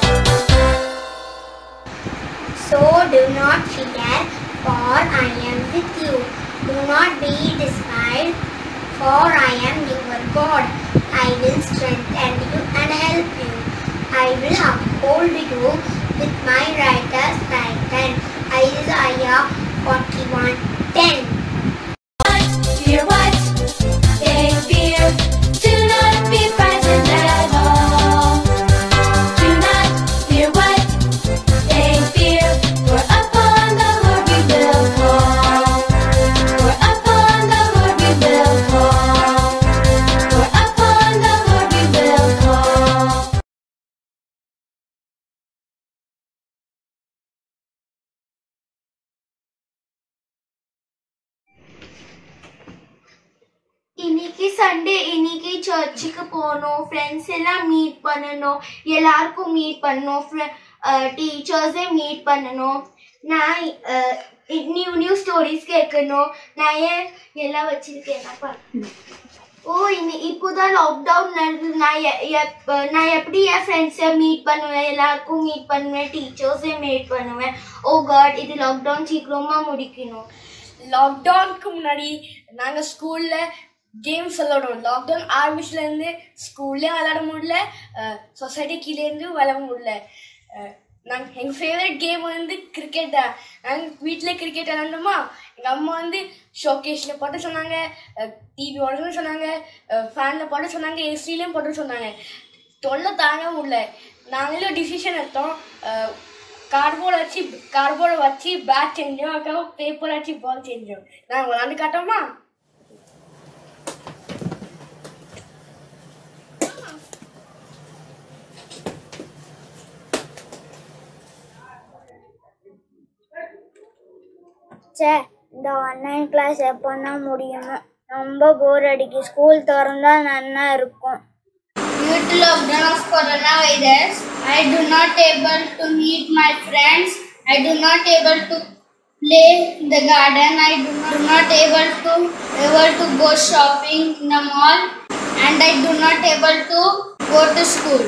So do not fear, for I am with you. Do not be dismayed, for I am your God. I will strengthen you and help you. I will uphold you with my righteous right hand. Isaiah 41:10. Fear what they fear. Do not be frightened at all. Do not fear what they fear. For upon the Lord we will call. For upon the Lord we will call. For upon the Lord we will call. இன்னைக்கு Sunday இன்னைக்கு சர்ச்சுக்கு போகணும் friends எல்லாம் meet பண்ணணும் எல்லாருக்கும் meet பண்ணணும் டீச்சர்ஸே meet பண்ணணும் நான் நியூ நியூ ஸ்டோரிஸ் கேட்கணும் நான் ஏன் எல்லாம் வச்சிருக்கேன் ஓ இனி இப்போதான் லாக்டவுன் நடந்தது நான் எ- எப்- நான் எப்படி என் ஃப்ரெண்ட்ஸை மீட் பண்ணுவேன் எல்லாருக்கும் மீட் பண்ணுவேன் டீச்சர்ஸை மீட் பண்ணுவேன் ஓ காட் இது லாக்டவுன் சீக்கிரமா முடிக்கணும் லாக்டவுனுக்கு முன்னாடி நாங்கள் ஸ்கூலில் கேம்ஸ் விளாடுவோம் லாக்டவுன் ஆரம்பிச்சுலேருந்து ஸ்கூல்லேயும் விளாட முடியல சொசைட்டி கீழேருந்து விளாட முடியல நாங்கள் எங்கள் ஃபேவரட் கேம் வந்து கிரிக்கெட் தான் நாங்கள் வீட்டில் கிரிக்கெட் விளாண்டோமா எங்கள் அம்மா வந்து ஷோகேஷில் போட்டு சொன்னாங்க டிவி ஓடணும்னு சொன்னாங்க ஃபேனில் போட்டு சொன்னாங்க ஏசிலையும் போட்டு சொன்னாங்க தொல்லை தாங்க முடியல நாங்களே டிசிஷன் எடுத்தோம் கார்ட்போர்டு வச்சு கார்ட்போர்டை வச்சு பேட் செஞ்சோம் அதுக்கப்புறம் பேப்பர் வச்சு பால் செஞ்சோம் நாங்கள் விளாண்டு காட்டோமா சே இந்த ஆன்லைன் கிளாஸ் எப்போ தான் முடியுமோ ரொம்ப போர் அடிக்கு ஸ்கூல் திறந்தா நல்லா இருக்கும் Due to lockdown of coronavirus, I do not able to meet my friends. I do not able to play in the garden. I do not, do not able to able to go shopping in the mall, and I do not able to go to school.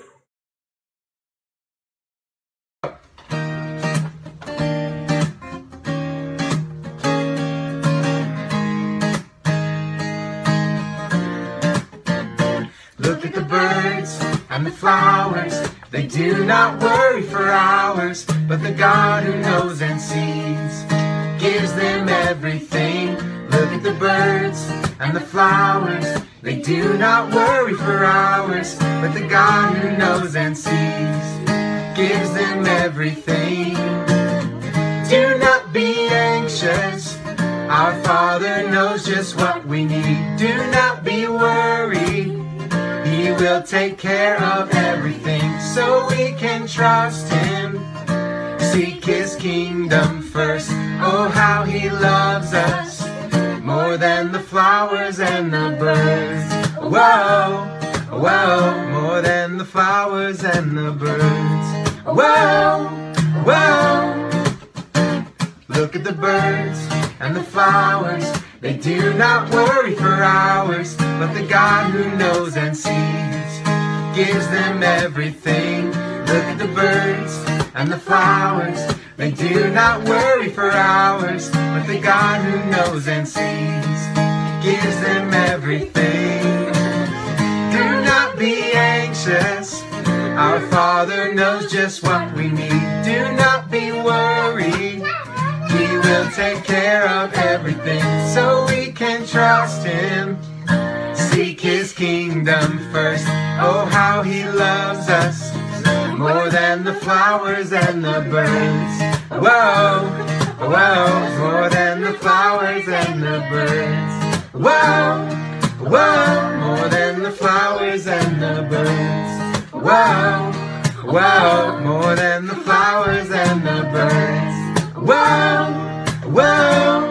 Look at the birds and the flowers. They do not worry for hours, but the God who knows and sees gives them everything. Look at the birds and the flowers. They do not worry for hours, but the God who knows and sees gives them everything. Do not be anxious. Our Father knows just what we need. Do not be worried. He will take care of everything so we can trust Him. Seek His kingdom first. Oh, how He loves us more than the flowers and the birds. Whoa, whoa, more than the flowers and the birds. Whoa, whoa. Look at the birds and the flowers. They do not worry for hours, but the God who knows and sees gives them everything. Look at the birds and the flowers. They do not worry for hours, but the God who knows and sees gives them everything. Do not be anxious. Our Father knows just what we need. Do not be worried. He will take care of everything so we can trust Him. Seek His kingdom first. Oh, how He loves us more than the flowers and the birds. Whoa, whoa, more than the flowers and the birds. Whoa, whoa, more than the flowers and the birds. Whoa, whoa, more than the flowers and the birds. Whoa, whoa.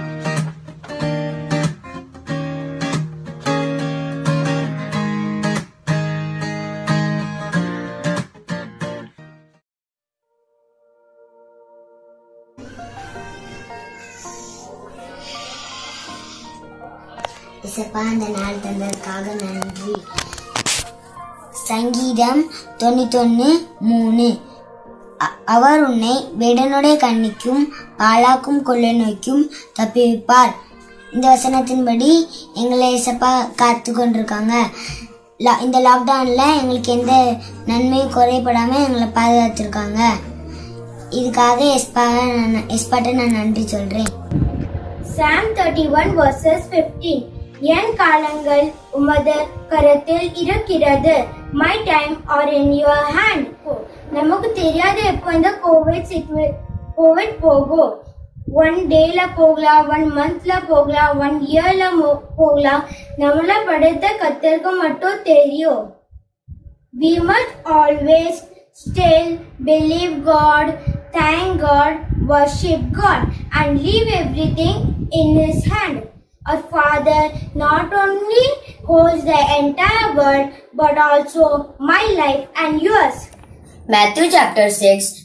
இசப்பா இந்த நாள் தந்ததுக்காக நன்றி சங்கீதம் தொண்ணூத்தொன்னு மூணு அ- அவர் உன்னை வேடனுடைய கண்ணிக்கும் பாழாக்கும் கொள்ளை நோய்க்கும் தப்பிவிப்பார் இந்த வசனத்தின்படி எங்களை இசப்பா காத்து கொண்டிருக்காங்க லா- இந்த லாக்டவுன்ல எங்களுக்கு எந்த நன்மையும் குறைபடாம எங்களை பாதுகாத்திருக்காங்க இதுக்காக எஸ்பா எஸ்பாட்ட நான் நன்றி சொல்றேன் Psalm 31 verses 15 என் காலங்கள் உமது கரத்தில் இருக்கிறது my time are in your hand நமக்கு தெரியாது எப்போ இந்த கோவிட் சிச்சுவே கோவிட் போகும் ஒன் டேல போகலாம் ஒன் மந்த்ல போகலாம் ஒன் இயர்ல போகலாம் நம்மள படைத்த கத்தருக்கு மட்டும் தெரியும் We must always still believe God, thank God, worship God, and leave everything in His hand. Our Father not only holds the entire world but also my life and yours. Matthew chapter 6,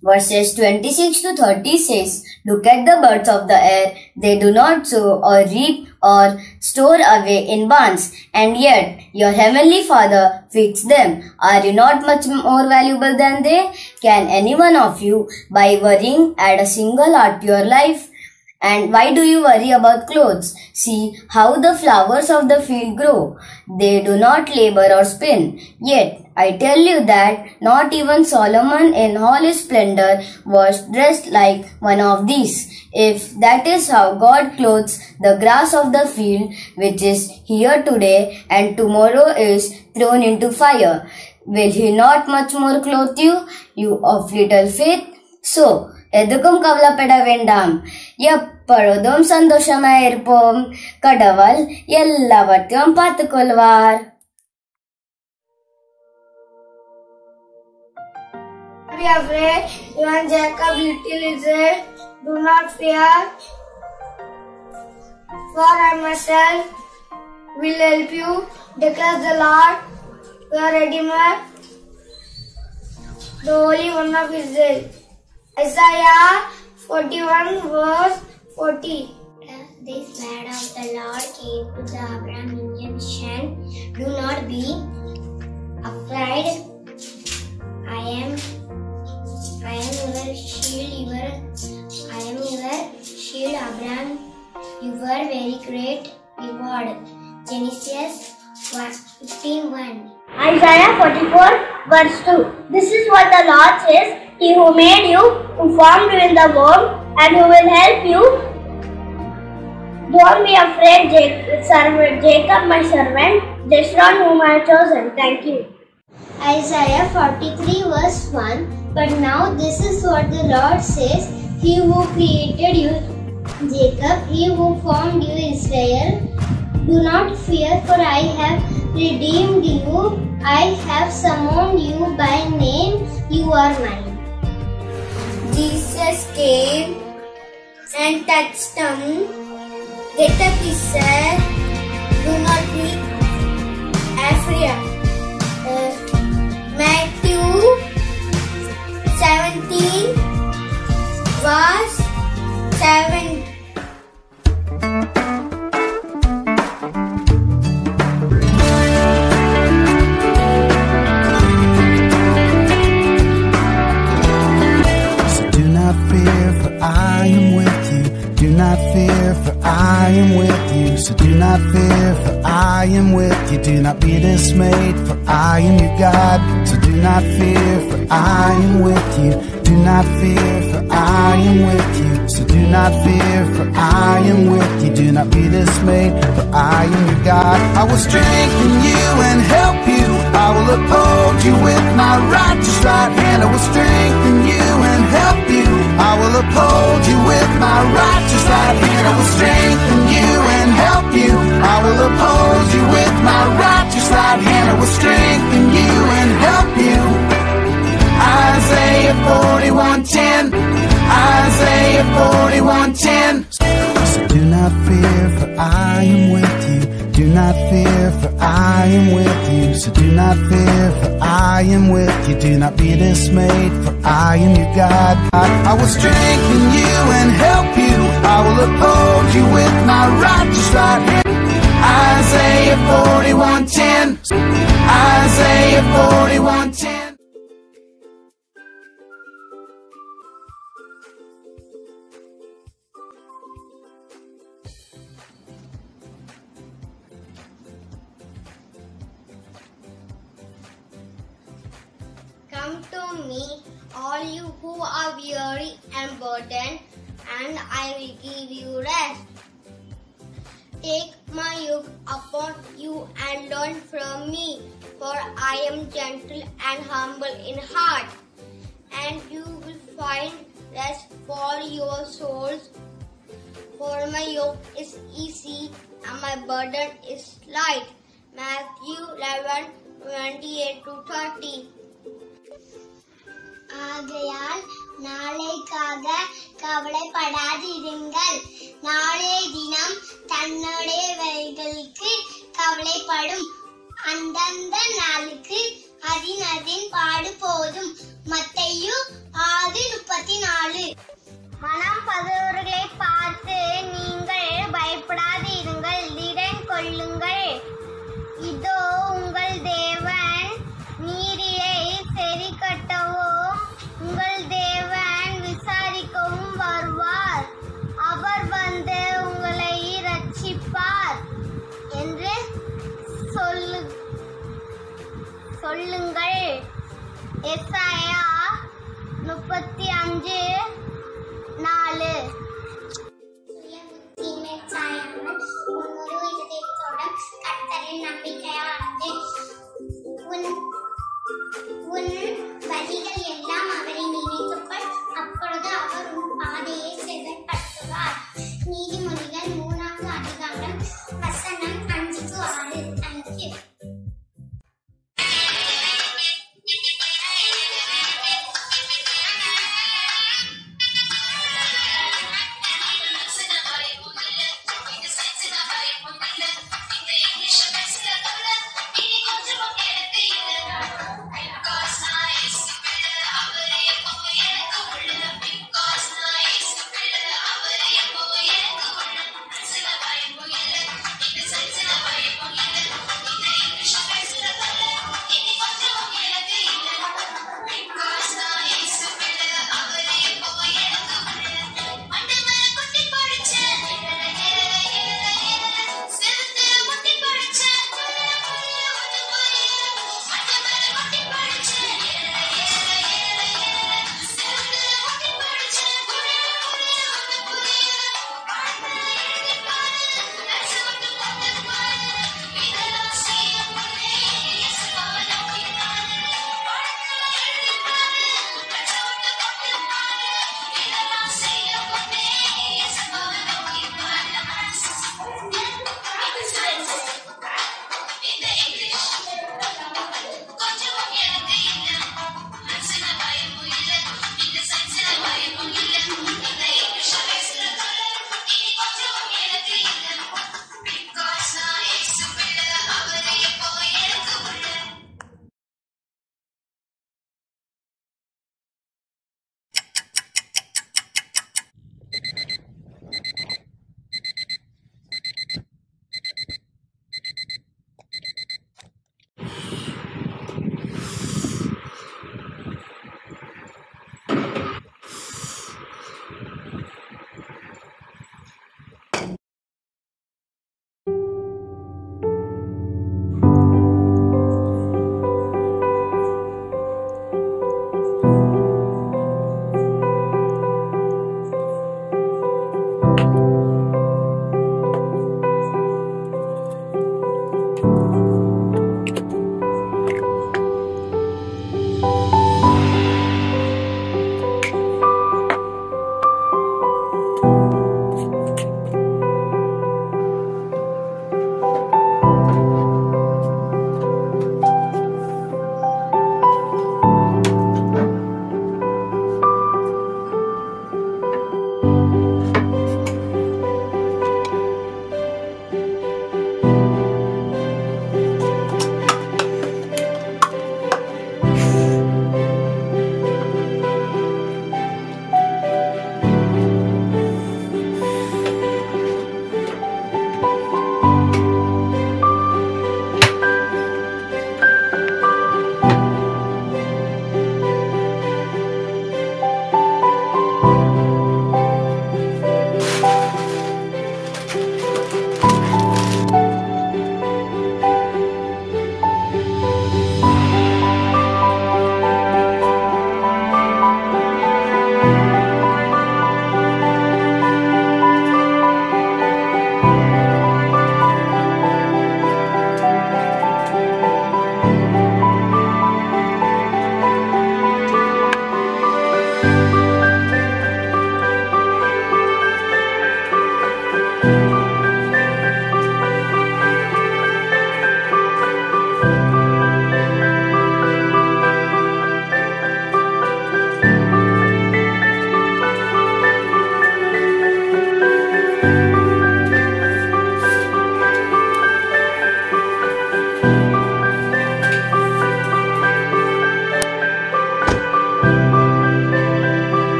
Verses 26 to 30 says, Look at the birds of the air. They do not sow or reap or store away in barns, and yet your heavenly Father feeds them. Are you not much more valuable than they? Can any one of you, by worrying, add a single hour to your life? And why do you worry about clothes? See how the flowers of the field grow. They do not labor or spin. Yet, I tell you that not even Solomon in all his splendor was dressed like one of these. If that is how God clothes the grass of the field, which is here today and tomorrow is thrown into fire, will he not much more clothe you, you of little faith? So, எதுக்கும் கவலைப்பட வேண்டாம் எப்பொழுதும் சந்தோஷமா இருப்போம் கடவுள் எல்லாவற்றையும் பார்த்துக் கொள்வார் be afraid, you and Jacob, little Israel, do not fear, for I myself will help you, declares the Lord, your Redeemer, the Holy One of Israel. Isaiah 41 verse 40. This word of the Lord came to the Abraham in a vision. Do not be afraid. I am I am your shield, your I am your shield, Abraham, your very great reward. Genesis 15 Isaiah 44 verse 2. This is what the Lord says, He who made you, who formed you in the womb, and who will help you. Don't be afraid, Jacob, servant, Jacob my servant, Jeshurun whom I have chosen. Thank you. Isaiah 43 verse 1 But now this is what the Lord says He who created you, Jacob, he who formed you, Israel, do not fear, for I have redeemed you. I have summoned you by name. You are mine. Jesus came and touched them. Get up, he said. Do not be afraid. Uh, Matthew 17 verse 7. So do not fear, for I am with you. Do not fear, for I am with you. So do not fear, for I am with you. Do not be dismayed, for I am your God. So do not fear, for I am with you. Do not fear, for I am with you. So do not fear, for I am with you. Do not be dismayed, for I am your God. I will strengthen you and help you. I will uphold you with my righteous right hand. I will strengthen you and help you. I will uphold you with my righteous right hand. I will strengthen you and help you. I will uphold you with my righteous right hand. I will strengthen you and help you. Isaiah 41:10. Isaiah 41:10. So do not fear, for I am with you. Do not fear, for I am with you. So do not fear, for I am with you. Do not be dismayed, for I am your God. I, I will strengthen you and help you. I will uphold you with my righteous right hand. Isaiah 41:10. Isaiah 41:10. Come to me, all you who are weary and burdened, and I will give you rest. Take my yoke upon you and learn from me, for I am gentle and humble in heart, and you will find rest for your souls. For my yoke is easy and my burden is light. Matthew 11 28 to 30. ஆகையால் நாளைக்காக கவலைப்படாதிருங்கள் நாளைய தினம் தன்னுடையவைகளுக்கு கவலைப்படும் அந்தந்த நாளுக்கு அதின் அதின் பாடு போதும் மத்தையு ஆறு மனம் பதவர்களை பார்த்து நீங்கள் பயப்படாதிருங்கள் திடன் கொள்ளுங்கள் இதோ உங்கள் தேவன் நீரியை சரி கட்டவும் உங்கள் தேவன் விசாரிக்கவும் வருவார் அவர் வந்து உங்களை ரட்சிப்பார் என்று சொல்லு சொல்லுங்கள் எஸ்ஐயா முப்பத்தி அஞ்சு நாலு கர்த்தரின் நம்பிக்கையானது உன் உன் வழிகள் எல்லாம் அவரை நினைத்துக்கொள் அப்பொழுது அவர் உன் பாதையை செவ்வாய்ப்படுத்துவார் நீதிமொழிகள் மூணாவது அதிகாரம் வசனம் அஞ்சு to ஆறு தேங்க்யூ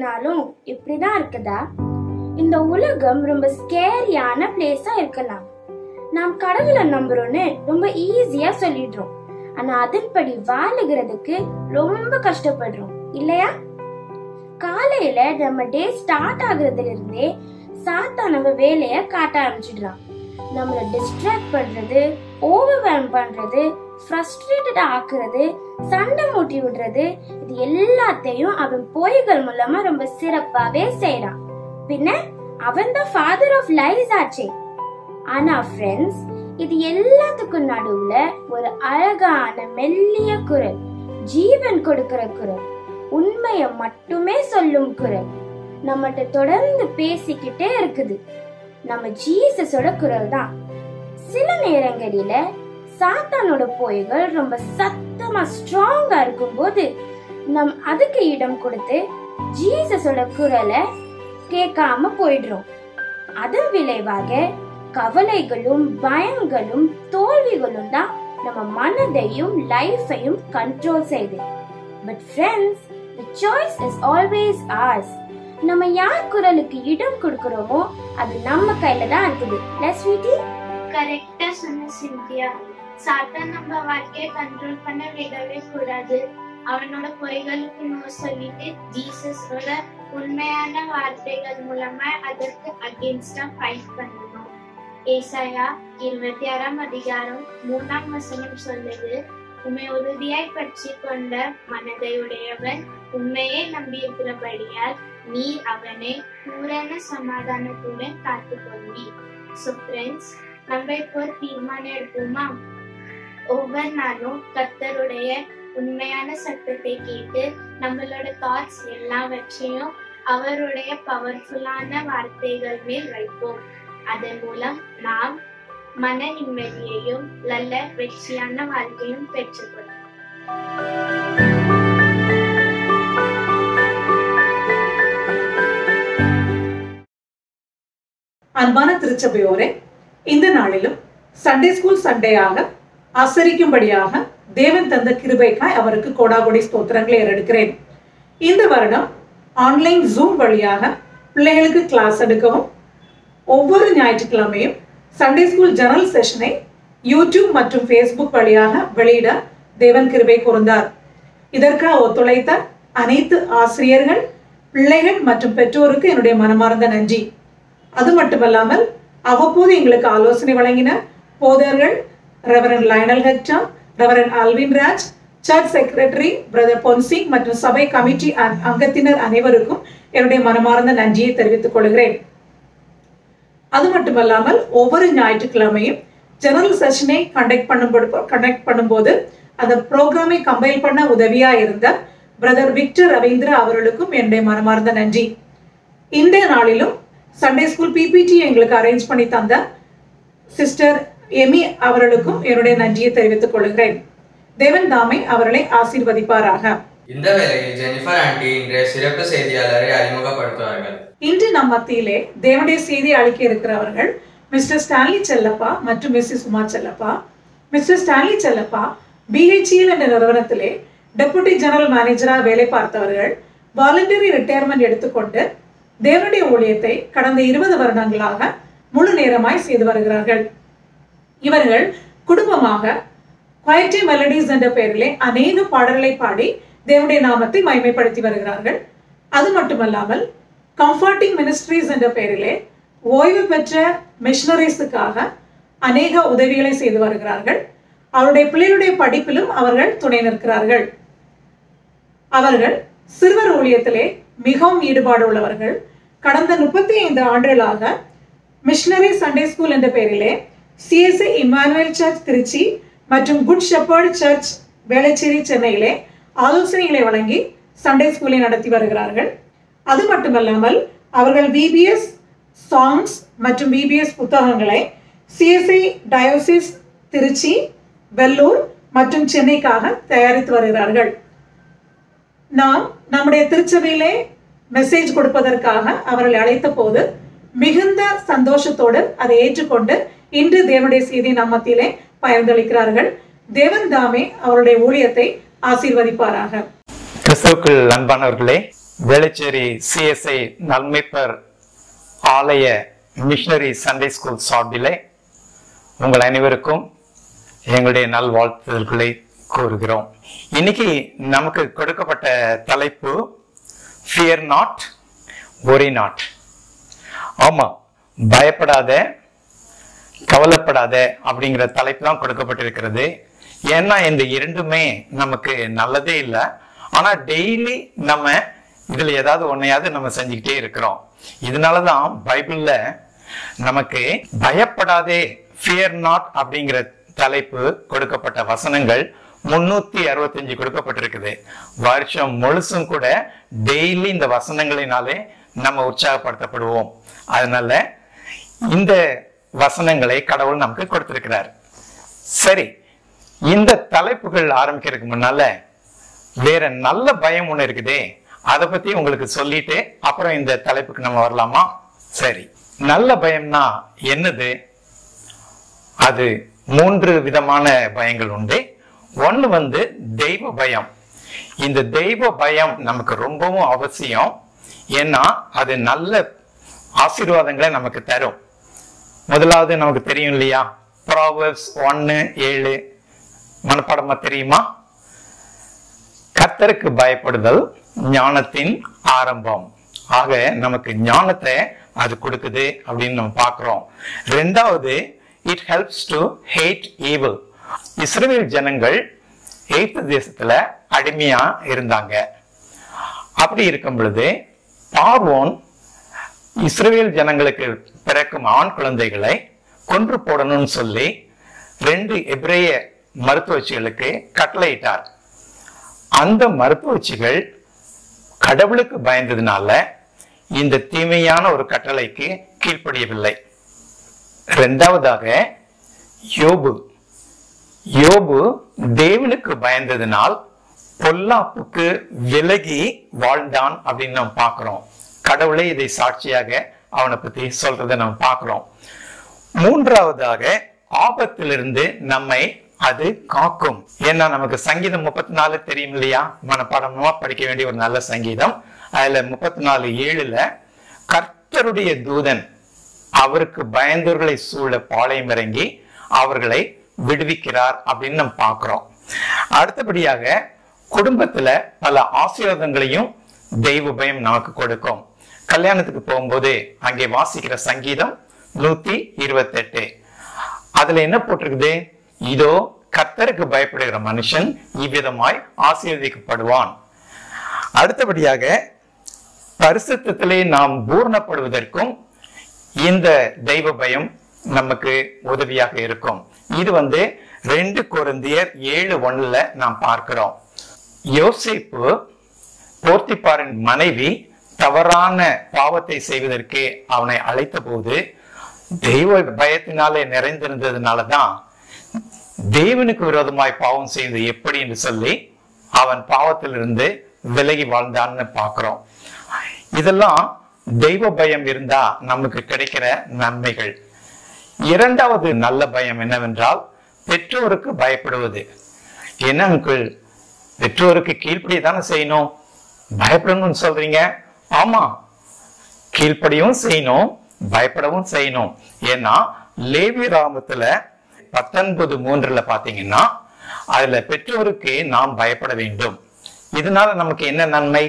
நாளும் இப்படிதான் இருக்குதா இந்த உலகம் ரொம்ப ஸ்கேரியான பிளேஸா இருக்கலாம் நாம் கடவுளை நம்புறோம்னு ரொம்ப ஈஸியா சொல்லிடுறோம் ஆனா அதன்படி வாழுகிறதுக்கு ரொம்ப கஷ்டப்படுறோம் இல்லையா காலையில நம்ம டே ஸ்டார்ட் ஆகுறதுல இருந்தே சாத்தா நம்ம வேலைய காட்ட ஆரம்பிச்சிடுறான் நம்மள டிஸ்ட்ராக்ட் பண்றது ஓவர்வெல்ம் பண்றது ஃப்ரஸ்ட்ரேட்டட் ஆக்குறது சண்டை மூட்டி விடுறது இது எல்லாத்தையும் அவன் பொய்கள் மூலமா ரொம்ப சிறப்பாவே செய்யறான் பின்ன அவன் தான் ஃபாதர் ஆஃப் லைஸ் ஆச்சே ஆனா ஃப்ரெண்ட்ஸ் இது எல்லாத்துக்கும் நடுவுல ஒரு அழகான மெல்லிய குரல் ஜீவன் கொடுக்கிற குரல் உண்மைய மட்டுமே சொல்லும் குரல் நம்மகிட்ட தொடர்ந்து பேசிக்கிட்டே இருக்குது நம்ம ஜீசஸோட குரல் தான் சில நேரங்களில சாத்தானோட பொய்கள் ரொம்ப சத்தமா ஸ்ட்ராங்கா இருக்கும்போது நம் அதுக்கு இடம் கொடுத்து ஜீசஸோட குரலை கேட்காம போயிடுறோம் அதன் விளைவாக கவலைகளும் பயங்களும் தோல்விகளும் தான் நம்ம மனதையும் லைஃபையும் கண்ட்ரோல் செய்யுது but friends the choice is always ours நம்ம யார் குரலுக்கு இடம் கொடுக்கறோமோ அது நம்ம கையில தான் இருக்குது லெஸ் ஸ்வீட்டி கரெக்டா சொன்ன சிந்தியா சாத்தான் நம்ம வாழ்க்கையை கண்ட்ரோல் பண்ண விடவே கூடாது அவனோட பொய்களுக்கு நோ சொல்லிட்டு ஜீசஸோட உண்மையான வார்த்தைகள் மூலமா அதற்கு அகேன்ஸ்டா ஃபைட் பண்ணணும் ஏசாயா இருபத்தி ஆறாம் அதிகாரம் மூணாம் வசனம் சொல்லுது உண்மை உறுதியாய் பற்றி கொண்ட மனதை உடையவன் உண்மையை நம்பியிருக்கிறபடியால் நீ அவனை பூரண சமாதானத்துடன் காத்துக்கொள்வி ஸோ ஃப்ரெண்ட்ஸ் நம்ம இப்போ ஒரு தீர்மானம் எடுப்போமா ஒவ்வொரு நாளும் கர்த்தருடைய உண்மையான சத்தத்தை கேட்டு நம்மளோட தாட்ஸ் எல்லாவற்றையும் அவருடைய பவர்ஃபுல்லான வார்த்தைகள் மேல் வைப்போம் அதன் மூலம் நாம் மன நிம்மதியையும் நல்ல வெற்றியான வாழ்க்கையும் பெற்றுக்கொள்வோம் அன்பான திருச்சபையோரே இந்த நாளிலும் சண்டே ஸ்கூல் சண்டேயாக ஆசரிக்கும்படியாக தேவன் தந்த கிருபைக்காய் அவருக்கு கோடாகோடி ஸ்தோத்திரங்களை ஏறெடுக்கிறேன் இந்த வருடம் ஆன்லைன் ஜூம் வழியாக பிள்ளைகளுக்கு கிளாஸ் எடுக்கவும் ஒவ்வொரு ஞாயிற்றுக்கிழமையும் சண்டே ஸ்கூல் ஜெனரல் செஷனை யூடியூப் மற்றும் ஃபேஸ்புக் வழியாக வெளியிட தேவன் கிருபை கூர்ந்தார் இதற்காக ஒத்துழைத்த அனைத்து ஆசிரியர்கள் பிள்ளைகள் மற்றும் பெற்றோருக்கு என்னுடைய மனமார்ந்த நன்றி அது மட்டுமல்லாமல் அவ்வப்போது எங்களுக்கு ஆலோசனை வழங்கின போதர்கள் ரெவரன் லயனல் ஹெக்டா reverend Alvin Raj church secretary brother Ponsingh மற்றும் சபை கமிட்டி அ- அங்கத்தினர் அனைவருக்கும் என்னுடைய மனமார்ந்த நன்றியை தெரிவித்துக் கொள்கிறேன் அது மட்டுமல்லாமல் ஒவ்வொரு ஞாயிற்றுக்கிழமையும் ஜெனரல் செஷனை கண்டக்ட் பண்ணும்போது கண்டக்ட் பண்ணும்போது அந்த ப்ரோக்ராமை கம்பைல் பண்ண உதவியா இருந்த பிரதர் விக்டர் ரவீந்திர அவர்களுக்கும் என்னுடைய மனமார்ந்த நன்றி இன்றைய நாளிலும் சண்டே ஸ்கூல் பிபிடி எங்களுக்கு அரேஞ்ச் பண்ணி தந்த சிஸ்டர் எமி அவர்களுக்கும் என்னுடைய நன்றியை தெரிவித்துக் கொள்கிறேன் தேவன் தாமே அவர்களை ஆசீர்வதிப்பாராக இந்த வேளையில் ஜெனிஃபர் ஆண்டி இன்றைய சிறப்பு செய்தியாளரை அறிமுகப்படுத்துவார்கள் இன்று நம் மத்தியிலே தேவனுடைய செய்தி அளிக்க இருக்கிறவர்கள் மிஸ்டர் ஸ்டான்லி செல்லப்பா மற்றும் Mrs Uma Chellappa Mr Stanley Chellappa BHEL என்ற நிறுவனத்திலே டெபுட்டி ஜெனரல் மேனேஜராக வேலை பார்த்தவர்கள் வாலண்டரி ரிட்டையர்மெண்ட் எடுத்துக்கொண்டு தேவனுடைய ஊழியத்தை கடந்த இருபது வருடங்களாக முழு நேரமாய் செய்து வருகிறார்கள் இவர்கள் குடும்பமாக குவாய்டி மெலடிஸ் என்ற பெயரிலே அநேக பாடல்களை பாடி தேவனுடைய நாமத்தை மகிமைப்படுத்தி வருகிறார்கள் அது மட்டுமல்லாமல் கம்ஃபர்டிங் மினிஸ்ட்ரீஸ் என்ற பெயரிலே ஓய்வு பெற்ற மிஷனரிஸுக்காக அநேக உதவிகளை செய்து வருகிறார்கள் அவருடைய பிள்ளைகளுடைய படிப்பிலும் அவர்கள் துணை நிற்கிறார்கள் அவர்கள் சிறுவர் ஊழியத்திலே மிகவும் ஈடுபாடு உள்ளவர்கள் கடந்த முப்பத்தி ஐந்து ஆண்டுகளாக மிஷனரி சண்டே ஸ்கூல் என்ற பெயரிலே சிஎஸ்ஐ இமானுவேல் சர்ச் திருச்சி மற்றும் குட் ஷெப்பர்ட் சர்ச் வேளச்சேரி சென்னையிலே ஆலோசனைகளை வழங்கி சண்டே ஸ்கூலை நடத்தி வருகிறார்கள் அது மட்டுமல்லாமல் அவர்கள் விபிஎஸ் சாங்ஸ் மற்றும் விபிஎஸ் புத்தகங்களை சிஎஸ்ஐ டயோசிஸ் திருச்சி வெல்லூர் மற்றும் சென்னைக்காக தயாரித்து வருகிறார்கள் நாம் நம்முடைய திருச்சபையிலே மெசேஜ் கொடுப்பதற்காக அவர்களை அழைத்த போது மிகுந்த சந்தோஷத்தோடு அதை ஏற்றுக்கொண்டு இன்று தேவனுடைய செய்தி நம் மத்தியிலே பகிர்ந்தளிக்கிறார்கள் தேவன் தாமே அவருடைய ஊழியத்தை ஆசீர்வதிப்பாராக கிறிஸ்துவுக்குள் அன்பானவர்களே வேளச்சேரி சிஎஸ்ஐ நல்மைப்பர் ஆலய மிஷனரி சண்டே ஸ்கூல் சார்பிலே உங்கள் அனைவருக்கும் எங்களுடைய நல்வாழ்த்துதல்களை கூறுகிறோம் இன்னைக்கு நமக்கு கொடுக்கப்பட்ட தலைப்பு ஃபியர் நாட் ஒரி நாட் ஆமா பயப்படாத கவலைப்படாத அப்படிங்கிற தலைப்பு தான் கொடுக்கப்பட்டிருக்கிறது ஏன்னா இந்த இரண்டுமே நமக்கு நல்லதே இல்லை ஆனா டெய்லி நம்ம இதுல ஏதாவது ஒன்னையாவது நம்ம செஞ்சுக்கிட்டே இருக்கிறோம் இதனாலதான் பைபிள்ல நமக்கு பயப்படாதே ஃபியர் நாட் அப்படிங்கிற தலைப்பு கொடுக்கப்பட்ட வசனங்கள் முன்னூத்தி அறுபத்தஞ்சு கொடுக்கப்பட்டிருக்குது வருஷம் முழுசும் கூட டெய்லி இந்த வசனங்களினாலே நம்ம உற்சாகப்படுத்தப்படுவோம் அதனால இந்த வசனங்களை கடவுள் நமக்கு கொடுத்திருக்கிறார் சரி இந்த தலைப்புகள் ஆரம்பிக்கிறதுக்கு முன்னால வேற நல்ல பயம் ஒண்ணு இருக்குதே அதை பத்தி உங்களுக்கு சொல்லிட்டு அப்புறம் இந்த தலைப்புக்கு நம்ம வரலாமா சரி நல்ல பயம்னா என்னது அது மூன்று விதமான பயங்கள் உண்டு ஒன்று வந்து தெய்வ பயம் இந்த தெய்வ பயம் நமக்கு ரொம்பவும் அவசியம் ஏன்னா அது நல்ல ஆசீர்வாதங்களை நமக்கு தரும் முதலாவது நமக்கு தெரியும் இல்லையா ப்ராவர்ஸ் ஒன்னு ஏழு மனப்பாடமா தெரியுமா கர்த்தருக்கு பயப்படுதல் ஞானத்தின் ஆரம்பம் ஆக நமக்கு ஞானத்தை அது கொடுக்குது அப்படின்னு நம்ம பார்க்கிறோம் ரெண்டாவது it helps to hate evil Israel ஜனங்கள் எய்த்து தேசத்துல அடிமையா இருந்தாங்க அப்படி இருக்கும் பொழுது பார்வோன் இஸ்ரேல் ஜனங்களுக்கு பிறக்கும் ஆண் குழந்தைகளை கொன்று போடணும்னு சொல்லி ரெண்டு எபிரேய மருத்துவச்சிகளுக்கு கட்டளையிட்டார் அந்த மருத்துவச்சிகள் கடவுளுக்கு பயந்ததுனால இந்த தீமையான ஒரு கட்டளைக்கு கீழ்ப்படியவில்லை இரண்டாவதாக யோபு யோபு தேவனுக்கு பயந்ததினால் பொல்லாப்புக்கு விலகி வாழ்ந்தான் அப்படின்னு நம்ம பார்க்கிறோம் கடவுளே இதை சாட்சியாக அவனை பத்தி சொல்றதை நம்ம பார்க்கிறோம் மூன்றாவதாக ஆபத்திலிருந்து நம்மை அது காக்கும் ஏன்னா நமக்கு சங்கீதம் முப்பத்தி நாலு தெரியும் இல்லையா மனப்பாடமா படிக்க வேண்டிய ஒரு நல்ல சங்கீதம் அதுல முப்பத்தி நாலு ஏழுல கர்த்தருடைய தூதன் அவருக்கு பயந்தவர்களை சூழ பாளையம் இறங்கி அவர்களை விடுவிக்கிறார் அப்படின்னு நம்ம பார்க்கிறோம் அடுத்தபடியாக குடும்பத்துல பல ஆசீர்வாதங்களையும் தெய்வ பயம் நமக்கு கொடுக்கும் கல்யாணத்துக்கு போகும்போது அங்கே வாசிக்கிற சங்கீதம் நூத்தி இருபத்தெட்டு அதுல என்ன போட்டிருக்குது இதோ கர்த்தருக்கு பயப்படுகிற மனுஷன் இவ்விதமாய் ஆசீர்வதிக்கப்படுவான் அடுத்தபடியாக பரிசுத்திலே நாம் பூர்ணப்படுவதற்கும் இந்த தெய்வ பயம் நமக்கு உதவியாக இருக்கும் இது வந்து ரெண்டு குருந்தியர் ஏழு ஒண்ணுல நாம் பார்க்கிறோம் யோசிப்பு போர்த்திப்பாரின் மனைவி தவறான பாவத்தை செய்வதற்கு அவனை அழைத்த போது தெய்வ பயத்தினாலே நிறைந்திருந்ததுனால தான் தேவனுக்கு விரோதமாய் பாவம் செய்வது எப்படி என்று சொல்லி அவன் பாவத்திலிருந்து விலகி வாழ்ந்தான்னு பார்க்கிறோம் இதெல்லாம் தெய்வ பயம் இருந்தா நமக்கு கிடைக்கிற நன்மைகள் இரண்டாவது நல்ல பயம் என்னவென்றால் பெற்றோருக்கு பயப்படுவது என்ன அங்கிள் பெற்றோருக்கு கீழ்ப்படிய தானே செய்யணும் பயப்படணும்னு சொல்றீங்க ஆமா கீழ்ப்படியும் செய்யணும் பயப்படவும் செய்யணும் ஏன்னா லேவி ராமத்துல பத்தொன்பது மூன்றுல பாத்தீங்கன்னா அதுல பெற்றோருக்கு நாம் பயப்பட வேண்டும் இதனால நமக்கு என்ன நன்மை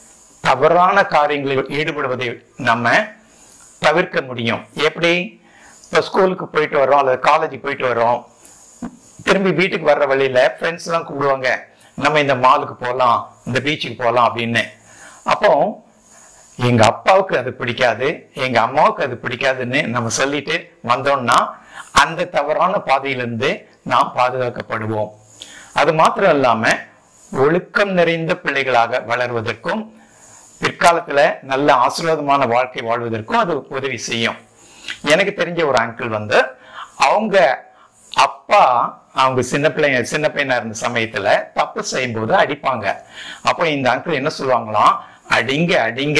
தவறான காரியங்களில் ஈடுபடுவதை நம்ம தவிர்க்க முடியும் எப்படி இப்போ ஸ்கூலுக்கு போயிட்டு வரோம் அல்லது காலேஜுக்கு போயிட்டு வரோம் திரும்பி வீட்டுக்கு வர்ற வழியில ஃப்ரெண்ட்ஸ் எல்லாம் கூப்பிடுவாங்க நம்ம இந்த மாலுக்கு போகலாம் இந்த பீச்சுக்கு போகலாம் அப்படின்னு அப்போ எங்க அப்பாவுக்கு அது பிடிக்காது எங்க அம்மாவுக்கு அது பிடிக்காதுன்னு நம்ம சொல்லிட்டு வந்தோம்னா அந்த தவறான பாதையிலிருந்து நாம் பாதுகாக்கப்படுவோம் அது மாத்திரம் இல்லாம ஒழுக்கம் நிறைந்த பிள்ளைகளாக வளர்வதற்கும் பிற்காலத்துல நல்ல ஆசீர்வாதமான வாழ்க்கை வாழ்வதற்கும் அது உதவி செய்யும் எனக்கு தெரிஞ்ச ஒரு அங்கிள் வந்து அவங்க அப்பா அவங்க சின்ன பிள்ளைங்க சின்ன பையனா இருந்த சமயத்துல தப்பு செய்யும்போது அடிப்பாங்க அப்போ இந்த அங்கிள் என்ன சொல்லுவாங்களாம் அடிங்க அடிங்க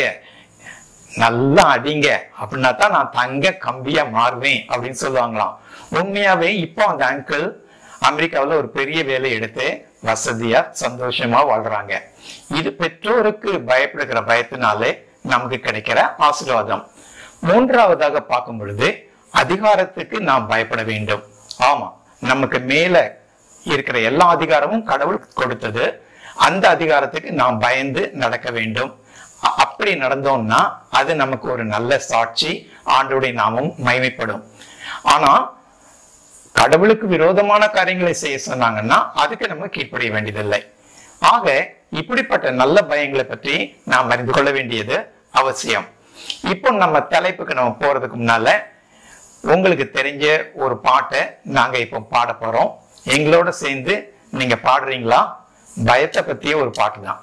நல்லா அடிங்க அப்படின்னா தான் நான் தங்க கம்பியா மாறுவேன் அப்படின்னு சொல்லுவாங்களாம் உண்மையாவே இப்போ அந்த அங்கிள் அமெரிக்காவில் ஒரு பெரிய வேலை எடுத்து வசதியா சந்தோஷமா வாழ்றாங்க இது பெற்றோருக்கு பயப்படுகிற பயத்தினாலே நமக்கு கிடைக்கிற ஆசீர்வாதம் மூன்றாவதாக பார்க்கும் பொழுது அதிகாரத்துக்கு நாம் பயப்பட வேண்டும் ஆமா நமக்கு மேல இருக்கிற எல்லா அதிகாரமும் கடவுள் கொடுத்தது அந்த அதிகாரத்துக்கு நாம் பயந்து நடக்க வேண்டும் அ- அப்படி நடந்தோம்னா அது நமக்கு ஒரு நல்ல சாட்சி ஆண்டோடைய நாமம் மகிமைப்படும் ஆனா கடவுளுக்கு விரோதமான காரியங்களை செய்ய சொன்னாங்கன்னா அதுக்கு நம்ம கீழ்ப்படிய வேண்டியதில்லை ஆக இப்படிப்பட்ட நல்ல பயங்களை பற்றி நாம் அறிந்து கொள்ள வேண்டியது அவசியம் இப்போ நம்ம தலைப்புக்கு நம்ம போறதுக்கு முன்னால உங்களுக்கு தெரிஞ்ச ஒரு பாட்டை நாங்க இப்போ பாட போறோம் எங்களோட சேர்ந்து நீங்க பாடுறீங்களா பயத்தை பத்திய ஒரு பாட்டு தான்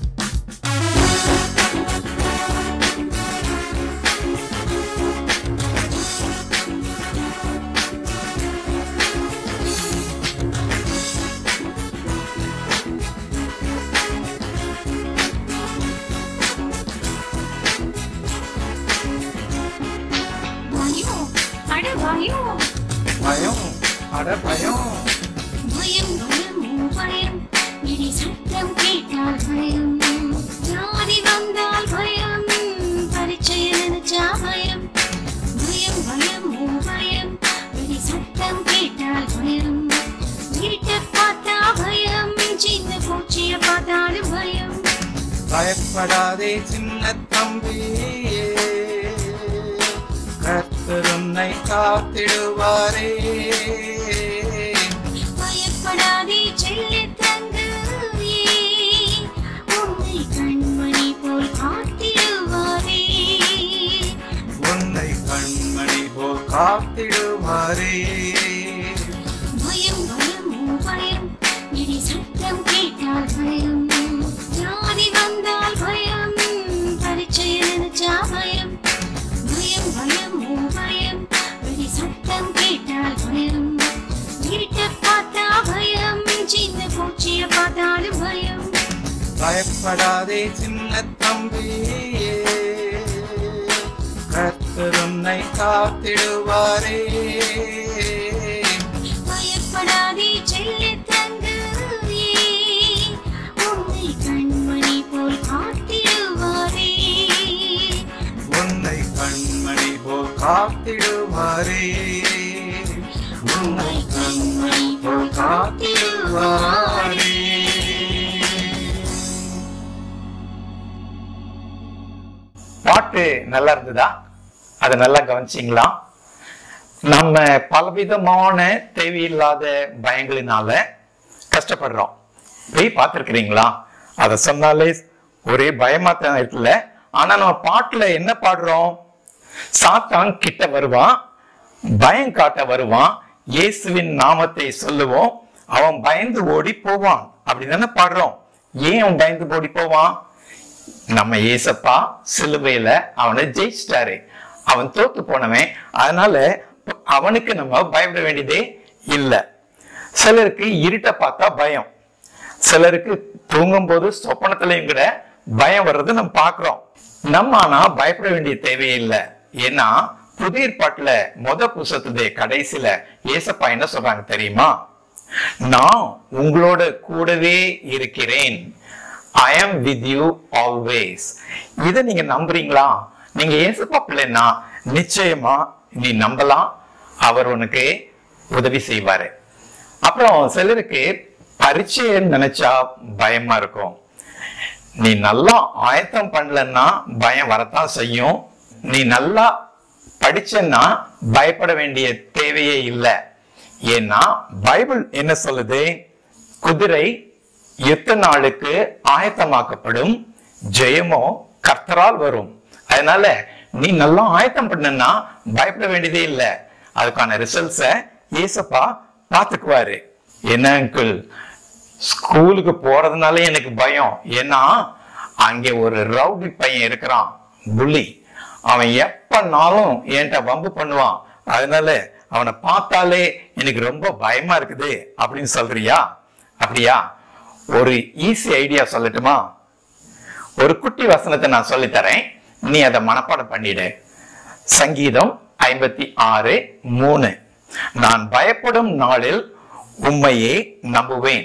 பயம் அட பயம் பயம் அட பயம் பயம் பயம் பயம் இடி சத்தம் கேட்டால் பயம் ஜாதி வந்தால் பயம் பரீட்சை நினைச்சா பயம் பயம் பயம் பயம் இடி சத்தம் கேட்டால் பயம் வீட்டை பார்த்தா பயம் சின்ன பூச்சிய பார்த்தாலும் பயம் பயப்படாதே சின்ன தம்பியே கர்த்தர் உன்னை காத்திடுவாரே பயப்படாதே செல்ல தங்கையே உன்னை கண்மணி போல் காத்திடுவாரே உன்னை கண்மணி போல் காத்திடுவாரே பயம் பயம் பயம் இடி சத்தம் கேட்டால் பயம் ஜாதி வந்தால் பயம் பரீட்சை நினைச்சா பயம் பயம் பயம் பயம் இடி சத்தம் கேட்டால் பயம் வீட்டை பார்த்தா பயம் சின்ன பூச்சிய பார்த்தாலும் பயம் பயப்படாதே சின்ன தம்பியே கர்த்தர் உன்னை காத்திடுவாரே பயப்படாதே செல்ல தங்கையே உன்னை கண்மணி போல் காத்திடுவாரே உன்னை கண்மணி போல் காத்திடுவாரே உன்னை கண்மணி போல் காத்திடுவாரே பாட்டு நல்லா இருந்ததா அதை நல்லா கவனிச்சிங்களா நம்ம பலவிதமான தேவையில்லாத பயங்களினால கஷ்டப்படுறோம் போய் பார்த்துருக்கிறீங்களா அதை சொன்னாலே ஒரே பயமா தான் இருக்குல்ல ஆனா நம்ம பாட்டுல என்ன பாடுறோம் சாத்தான் கிட்ட வருவான் பயம் காட்ட வருவான் இயேசுவின் நாமத்தை சொல்லுவோம் அவன் பயந்து ஓடி போவான் அப்படிதானே பாடுறோம் ஏன் அவன் பயந்து ஓடி போவான் நம்ம ஏசப்பா சிலுவையில அவனை ஜெயிச்சிட்டாரு அவன் தோத்து போனவன் அதனால அவனுக்கு நம்ம பயப்பட வேண்டியதே இல்லை சிலருக்கு இருட்டை பார்த்தா பயம் சிலருக்கு தூங்கும் போது சொப்பனத்திலையும் கூட பயம் வர்றது நம்ம பார்க்கிறோம் நம்ம ஆனா பயப்பட வேண்டிய தேவையே இல்லை ஏன்னா புதிய பாட்டுல முத புசத்துடைய கடைசியில ஏசப்பா என்ன சொல்றாங்க தெரியுமா நான் உங்களோட கூடவே இருக்கிறேன் ஐ am with you always இதை நீங்க நம்புறீங்களா நீங்க ஏசப்பா பிள்ளைன்னா நிச்சயமா நீ நம்பலாம் அவர் உனக்கு உதவி செய்வாரு அப்புறம் சிலருக்கு பரீட்சைன்னு நினைச்சா பயமா இருக்கும் நீ நல்லா ஆயத்தம் பண்ணலன்னா பயம் வரத்தான் செய்யும் நீ நல்லா படிச்சன்னா பயப்பட வேண்டிய தேவையே இல்லை ஏன்னா பைபிள் என்ன சொல்லுது குதிரை யுத்த நாளுக்கு ஆயத்தமாக்கப்படும் ஜெயமோ கர்த்தரால் வரும் அதனால நீ நல்லா ஆயத்தம் பண்ணனா பயப்பட வேண்டியதே இல்லை அதுக்கான ரிசல்ட்ஸ ஏசப்பா பார்த்துக்குவாரு என்ன அங்கிள் ஸ்கூலுக்கு போறதுனாலே எனக்கு பயம் ஏன்னா அங்கே ஒரு ரவுடி பையன் இருக்கிறான் புள்ளி அவன் எப்பனாலும் என்கிட்ட வம்பு பண்ணுவான் அதனால அவனை பார்த்தாலே எனக்கு ரொம்ப பயமா இருக்குது அப்படின்னு சொல்றியா அப்படியா ஒரு ஈஸி ஐடியா சொல்லட்டுமா ஒரு குட்டி வசனத்தை நான் சொல்லித் தரேன் நீ அதை மனப்பாடம் பண்ணிடு சங்கீதம் ஐம்பத்தி ஆறு மூணு நான் பயப்படும் நாளில் உண்மையே நம்புவேன்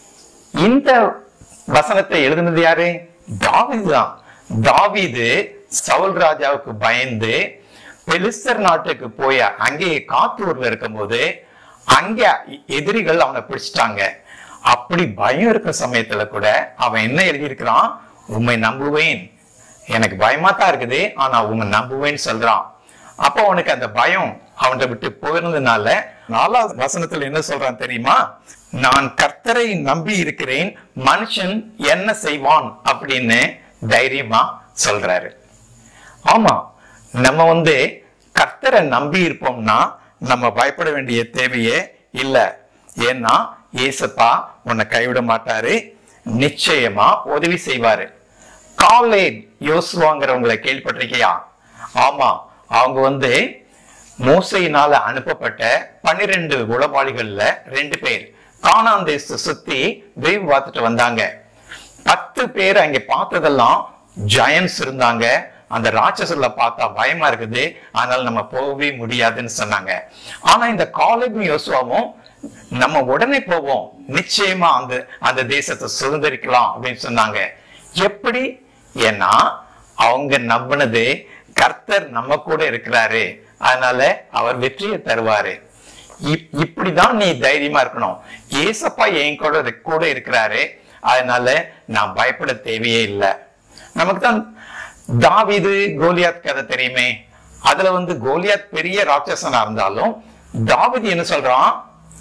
இந்த வசனத்தை எழுதினது யாரு தாவீது தான் தாவீது சவுல் ராஜாவுக்கு பயந்து பெலிஸ்தர் நாட்டுக்கு போய் அங்கே காத்தூர்ல இருக்கும்போது அங்க எதிரிகள் அவனை பிடிச்சிட்டாங்க அப்படி பயம் இருக்கிற சமயத்துல கூட அவன் என்ன எழுதியிருக்கிறான் உண்மை நம்புவேன் எனக்கு பயமா தான் இருக்குது ஆனா உண்மை நம்புவேன்னு சொல்றான் அப்போ அவனுக்கு அந்த பயம் அவன்கிட்ட விட்டு போயிருந்ததுனால நாலாவது வசனத்துல என்ன சொல்றான் தெரியுமா நான் கர்த்தரை நம்பி இருக்கிறேன் மனுஷன் என்ன செய்வான் அப்படின்னு தைரியமா சொல்றாரு ஆமா நம்ம வந்து கர்த்தரை நம்பி இருப்போம்னா நம்ம பயப்பட வேண்டிய தேவையே இல்ல ஏன்னா ஏசப்பா உன்னை கைவிட மாட்டாரு நிச்சயமா உதவி செய்வாரு காலேட் யோசுவாங்கிறவங்களை கேள்விப்பட்டிருக்கியா ஆமா அவங்க வந்து மோசையினால அனுப்பப்பட்ட பன்னிரெண்டு உளவாளிகள்ல ரெண்டு பேர் கானான் தேசத்தை சுத்தி வேவு பார்த்துட்டு வந்தாங்க பத்து பேர் அங்க பார்த்ததெல்லாம் ஜயன்ஸ் இருந்தாங்க அந்த ராட்சசர்ல பார்த்தா பயமா இருக்குது அதனால நம்ம போகவே முடியாதுன்னு சொன்னாங்க ஆனா இந்த காலேஜும் யோசுவாவும் நம்ம உடனே போவோம் நிச்சயமா அந்த அந்த தேசத்தை சுதந்திரிக்கலாம் அப்படின்னு சொன்னாங்க எப்படி ஏன்னா அவங்க நம்பினது கர்த்தர் நம்ம கூட இருக்கிறாரு அதனால அவர் வெற்றியை தருவாரு இப்- இப்படிதான் நீ தைரியமா இருக்கணும் ஏசப்பா என் கூட இரு- கூட இருக்கிறாரு அதனால நான் பயப்பட தேவையே இல்லை நமக்கு தான் தாவீது கோலியாத் கதை தெரியுமே அதுல வந்து கோலியாத் பெரிய ராட்சசனா இருந்தாலும் தாவீது என்ன சொல்றான்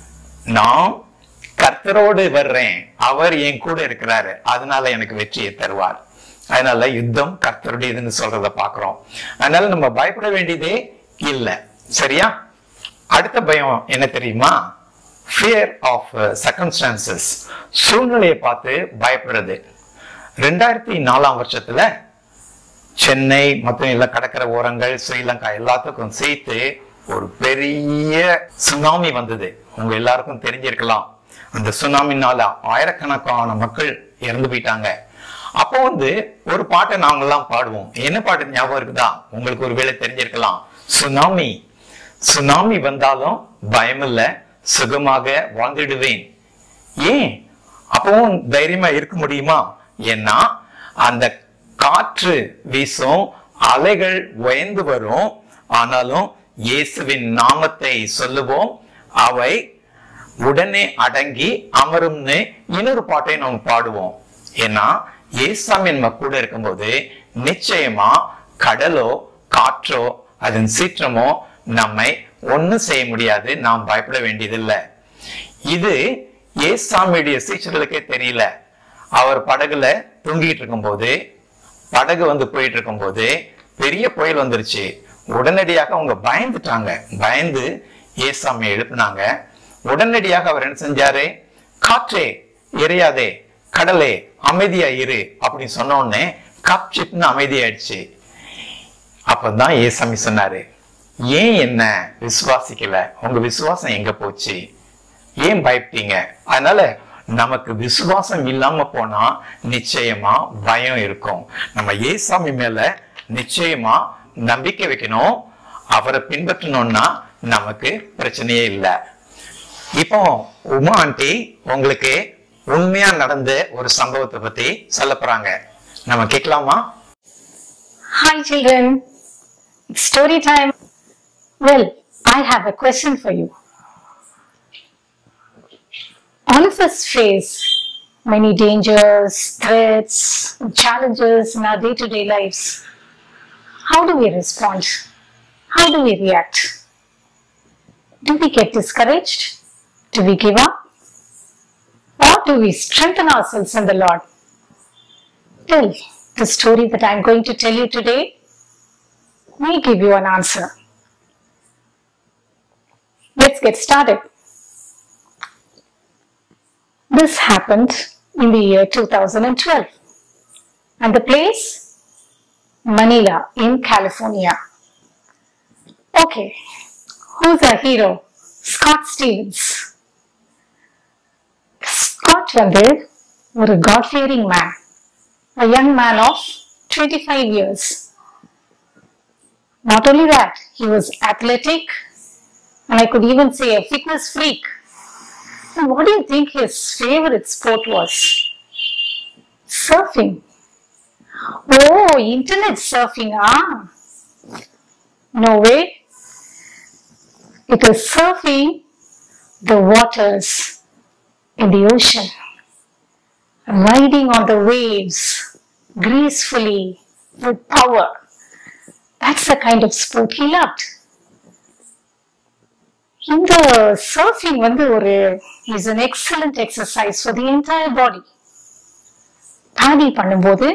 நான் கர்த்தரோடு வர்றேன் அவர் என் கூட இருக்கிறாரு அதனால எனக்கு வெற்றியை தருவார் அதனால யுத்தம் கர்த்தருடையதுன்னு சொல்றத பாக்குறோம் அதனால நம்ம பயப்பட வேண்டியதே இல்லை சரியா அடுத்த பயம் என்ன தெரியுமா ஃபியர் ஆஃப் சர்க்கம்ஸ்டான்சஸ் சூழ்நிலையை பார்த்து பயப்படுறது ரெண்டாயிரத்தி நாலாம் வருஷத்துல சென்னை மற்றும் எல்லா கடற்கரை ஓரங்கள் ஸ்ரீலங்கா எல்லாத்துக்கும் சேர்த்து ஒரு பெரிய சுனாமி வந்தது உங்க எல்லாருக்கும் தெரிஞ்சிருக்கலாம் அந்த சுனாமினால ஆயிரக்கணக்கான மக்கள் இறந்து போயிட்டாங்க அப்போ வந்து ஒரு பாட்டை நாங்கெல்லாம் பாடுவோம் என்ன பாட்டு ஞாபகம் இருக்குதா உங்களுக்கு ஒரு வேளை தெரிஞ்சிருக்கலாம் சுனாமி சுனாமி வந்தாலும் பயமில்ல சுகமாக வாழ்ந்துடுவேன் ஏன் அப்பவும் தைரியமா இருக்க முடியுமா ஏன்னா அந்த காற்று வீசும் அலைகள் உயர்ந்து வரும் ஆனாலும் இயேசுவின் நாமத்தை சொல்லுவோம் அவை உடனே அடங்கி அமரும்னு இன்னொரு பாட்டை நாம் பாடுவோம் ஏன்னா இயேசாமி நம்ம கூட இருக்கும்போது நிச்சயமா கடலோ காற்றோ அதன் சீற்றமோ நம்மை ஒண்ணும் செய்ய முடியாது நாம் பயப்பட வேண்டியதில்லை இது ஏசாமியுடைய சீச்சர்களுக்கே தெரியல அவர் படகுல தூங்கிட்டு இருக்கும்போது படகு வந்து போயிட்டு இருக்கும்போது பெரிய புயல் வந்துருச்சு உடனடியாக அவங்க பயந்துட்டாங்க பயந்து ஏசாமியை எழுப்புனாங்க உடனடியாக அவர் என்ன செஞ்சாரு காற்றே எரியாதே கடலே அமைதியா இரு அப்படின்னு சொன்ன உடனே கப் சிப்னு அமைதியாயிடுச்சு அப்பதான் ஏசாமி சொன்னாரு ஏன் என்ன விசுவாசிக்கல உங்க விசுவாசம் எங்க போச்சு ஏன் பயப்பட்டீங்க அதனால நமக்கு விசுவாசம் இல்லாம போனா நிச்சயமா பயம் இருக்கும் நம்ம ஏசாமி மேல நிச்சயமா நம்பிக்கை வைக்கணும் அவரை பின்பற்றணும்னா நமக்கு பிரச்சனையே இல்லை இப்போ உமா ஆண்டி உங்களுக்கு உண்மையா நடந்த ஒரு சம்பவத்தை பத்தி சொல்ல போறாங்க நம்ம கேட்கலாமா Hi, children. It's story time. Well, I have a question for you. All of us face many dangers, threats, and challenges in our day to day lives. How do we respond? How do we react? Do we get discouraged? Do we give up? Or do we strengthen ourselves in the Lord? Well, the story that I'm going to tell you today may give you an answer. Let's get started. This happened in the year 2012 and the place Manila in California. Okay, who's our hero? Scott Stevens. Scott வந்து ஒரு God-fearing man, a young man of 25 years. Not only that, he was athletic and I could even say a fitness freak. And what do you think his favorite sport was? Surfing. Oh, internet surfing, ah? No way. It was surfing the waters in the ocean, riding on the waves gracefully with power. That's the kind of sport he loved. இந்த surfing வந்து ஒரு is an excellent exercise for the entire body body பண்ணும்போது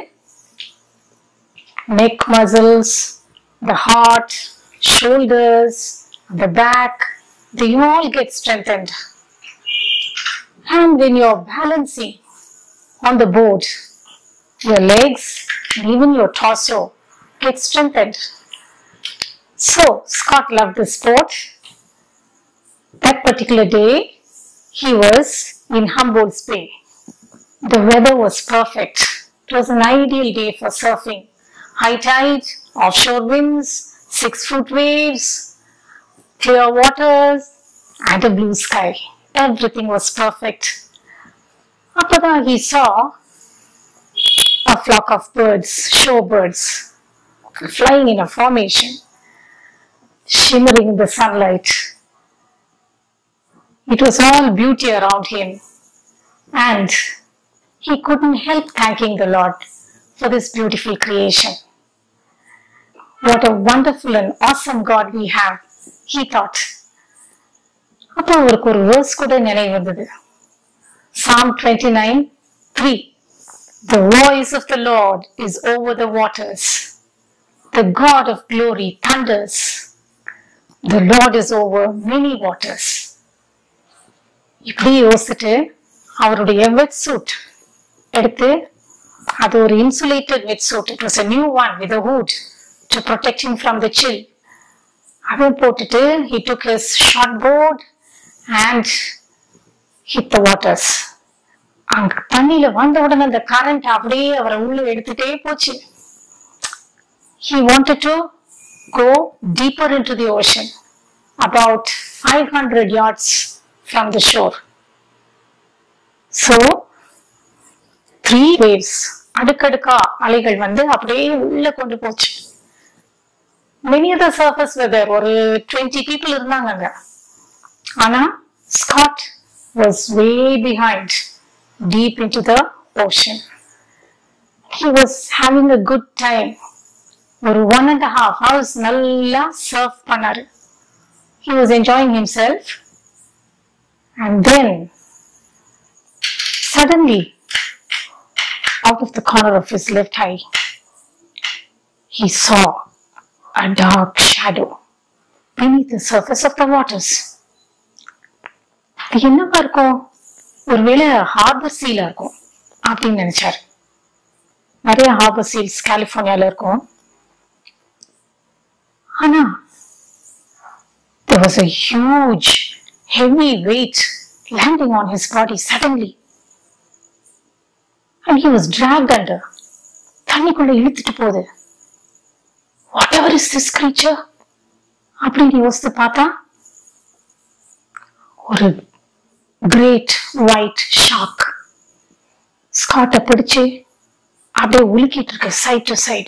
neck muscles the heart shoulders the back they all get strengthened and when you're balancing on the board your legs and even your torso get strengthened so scott loved the sport that particular day, he was in Humboldt's Bay. The weather was perfect. It was an ideal day for surfing. High tide, offshore winds, six foot waves, clear waters, and a blue sky. Everything was perfect. After that, he saw a flock of birds, shorebirds, flying in a formation, shimmering in the sunlight. It was all beauty around him, and he couldn't help thanking the Lord for this beautiful creation. What a wonderful and awesome God we have, he thought. அப்போ அவருக்கு ஒரு verse கூட நினைவு வந்தது Psalm 29 3 The voice of the Lord is over the waters. The God of glory thunders. The Lord is over many waters. இப்படி யோசிச்சுட்டு அவருடைய வெட் suit எடுத்து அது ஒரு insulated wet suit it was a new one with a hood to protect him from the chill அதை போட்டுட்டு he took his short board and hit the waters அங்க தண்ணியில வந்த உடனே அந்த கரண்ட் அப்படியே அவரை உள்ள எடுத்துட்டே போச்சு he wanted to go deeper into the ocean about 500 yards from the shore. So, three waves அடுக்கடுக்கா அலைகள் வந்து அப்படியே உள்ள கொண்டு போச்சு many of the surface were there ஒரு 20 people இருந்தாங்க அங்க ஆனா Scott was way behind deep into the ocean he was having a good time ஒரு one and a half hours நல்லா சர்வ் பண்ணாரு he was enjoying himself and then suddenly out of the corner of his left eye he saw a dark shadow beneath the surface of the waters இது என்னவா இருக்கும் ஒருவேளை harbour சீலா இருக்கும் அப்படின்னு நினைச்சாரு நிறைய ஹார்பர் சீல்ஸ் கலிபோர்னியால இருக்கும் ஆனா there was a huge heavy weight landing on his body suddenly and he was dragged under தண்ணிக்குள்ள இழுத்துட்டு போகுது whatever is this creature அப்படின்னு யோசித்து பார்த்தா ஒரு கிரேட் ஒயிட் ஷாக் ஸ்காட்டை பிடிச்சு அப்படியே உலுக்கிட்டு இருக்கு side to side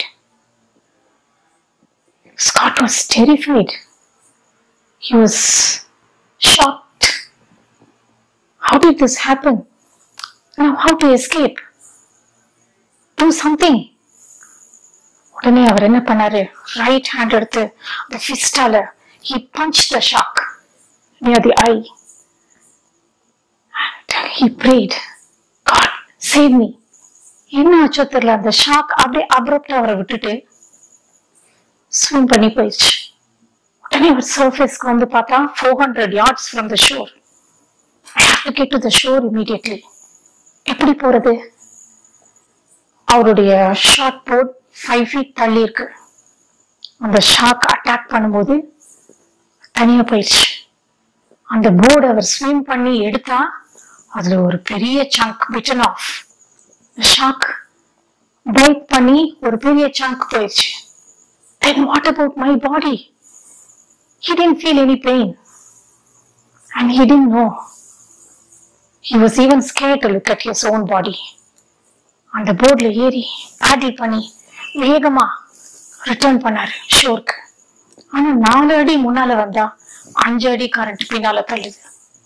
Scott was terrified He was shocked. How did this happen? Now, how to escape? Do something. உடனே அவர் என்ன பண்ணாரு ரைட் ஹேண்ட் எடுத்து அந்த ஃபிஸ்டால he punched the shark near the eye and he prayed God save me என்ன ஆச்சோ தெரியல அந்த shock அப்படியே அப்ரப்டா அவரை விட்டுட்டு ஸ்விம் பண்ணி போயிடுச்சு உடனே அவர் சர்ஃபேஸ்க்கு வந்து பார்த்தா four hundred yards from the shore I have to get to the shore immediately எப்படி போறது அவருடைய ஷார்ட் போர்ட் ஃபைவ் ஃபீட் தள்ளி இருக்கு அந்த ஷாக் அட்டாக் பண்ணும்போது தனியா போயிடுச்சு அந்த போர்டு அவர் ஸ்விம் பண்ணி எடுத்தா அதுல ஒரு பெரிய chunk bitten off shark bite பண்ணி ஒரு பெரிய சங்க் போயிடுச்சு then what about my body He didn't feel any pain. And he didn't know He was even scared to look at his own body. அந்த போர்ட்ல ஏறி பேட்டில் பண்ணி வேகமா return பண்ணாரு ஷோருக்கு ஆனா நாலு அடி முன்னால வந்தா அஞ்சு அடி கரண்ட் பின்னால தள்ளுது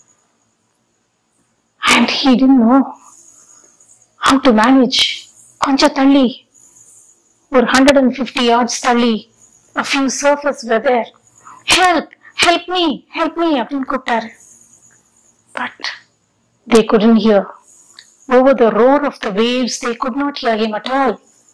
and he didn't know how to manage கொஞ்சம் தள்ளி ஒரு ஹண்ட்ரட் அண்ட் ஃபிஃப்டி யார்ட்ஸ் தள்ளி a few surfers were there help help me help me அப்படின்னு கூப்பிட்டாரு but they couldn't hear over the roar of the waves they could not hear him at all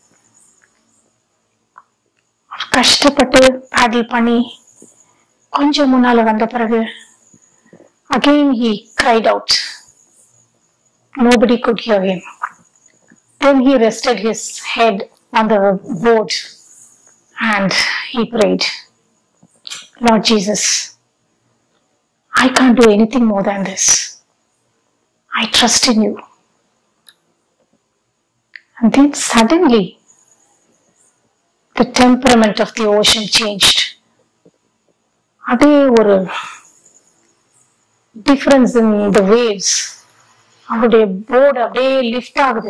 கஷ்டப்பட்டு பேடில் பண்ணி கொஞ்சம் முன்னால வந்த பிறகு again he cried out nobody could hear him then he rested his head on the board and he prayed lord jesus i can't do anything more than this i trust in you and then suddenly the temperament of the ocean changed அதே ஒரு difference in the waves அவருடைய board அப்படியே lift ஆகுது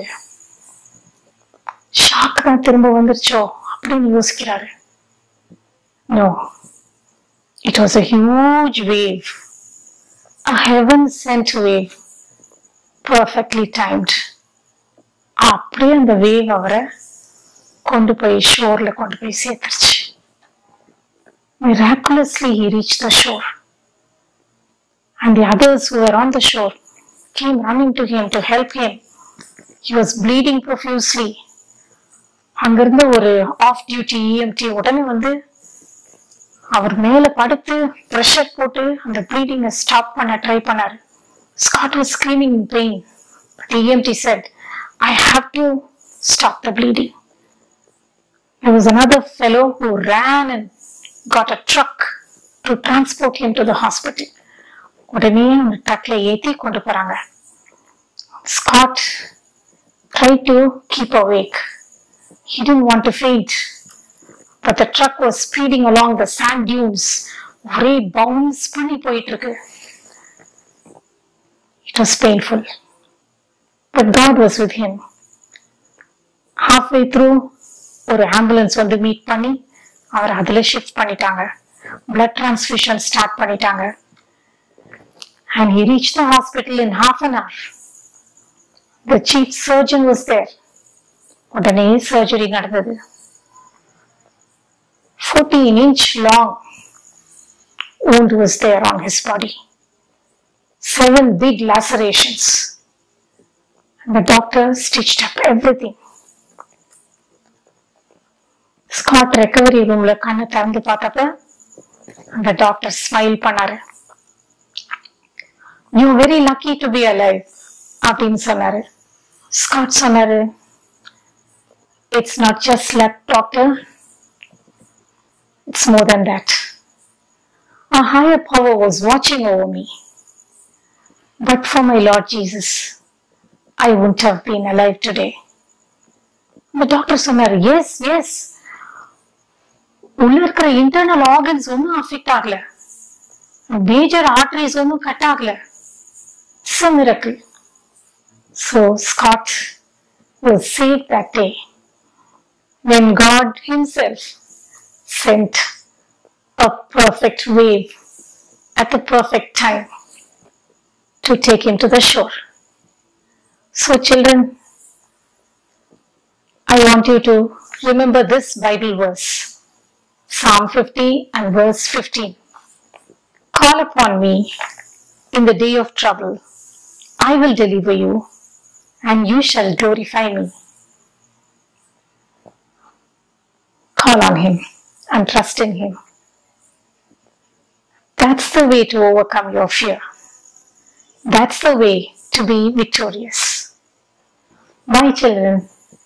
shark தான் திரும்ப வந்துருச்சோ அப்படின்னு யோசிக்கிறாரு no it was a huge wave a heaven sent wave perfectly timed அப்படியே அந்த வேவ் அவரை கொண்டு போய் ஷோர்ல கொண்டு போய் சேர்த்துருச்சு Miraculously, he reached the shore. And the others who were on the shore came running to him to help him. He was bleeding profusely. அங்கிருந்த ஒரு of duty EMD உடனே வந்து அவர் மேல படுத்து ப்ரெஷர் போட்டு அந்த ப்ளீடிங்கை ஸ்டாப் பண்ண ட்ரை பண்ணாரு Scott was screaming in pain but EMT said I have to stop the bleeding There was another fellow who ran and got a truck to transport him to the hospital. உடனே அந்த ட்ரக்ல ஏத்தி கொண்டு போறாங்க Scott tried to keep awake. He didn't want to faint. But the truck was speeding along the sand dunes. ஒரே bounce பண்ணி போயிட்டு இருக்கு It was painful. But God was with him. Halfway through, ஒரு ஆம்புலன்ஸ் வந்து meet பண்ணி அவர் அதுல shift பண்ணிட்டாங்க பிளட் டிரான்ஸ்ஃபியூஷன் ஸ்டார்ட் பண்ணிட்டாங்க and he reach the hospital in half an hour the chief surgeon was there உடனே சர்ஜரி நடந்தது fourteen inch long wound was there on his body. Seven big lacerations. And the doctor stitched up everything. Scott recovery ரூம்ல கண்ணை திறந்து பார்த்தப்ப அந்த doctor smile பண்ணாரு you very lucky to be alive அப்படின்னு சொன்னாரு ஸ்காட் சொன்னாரு it's not just luck doctor it's more than that A higher power was watching over me. But for my Lord Jesus, I wouldn't have been alive today. The doctor சொன்னாரு yes yes உள்ள இருக்கிற internal organs ஒன்றும் affect ஆகல major arteries ஒன்றும் cut ஆகல miracle so Scott was saved that day when God Himself sent a perfect wave at the perfect time to take him to the shore. So, children, I want you to remember this Bible verse Psalm 50 and verse 15. Call upon me in the day of trouble. I will deliver you, and you shall glorify me. Call on Him and trust in Him. That's the way to overcome your fear. That's the way to be victorious. My children,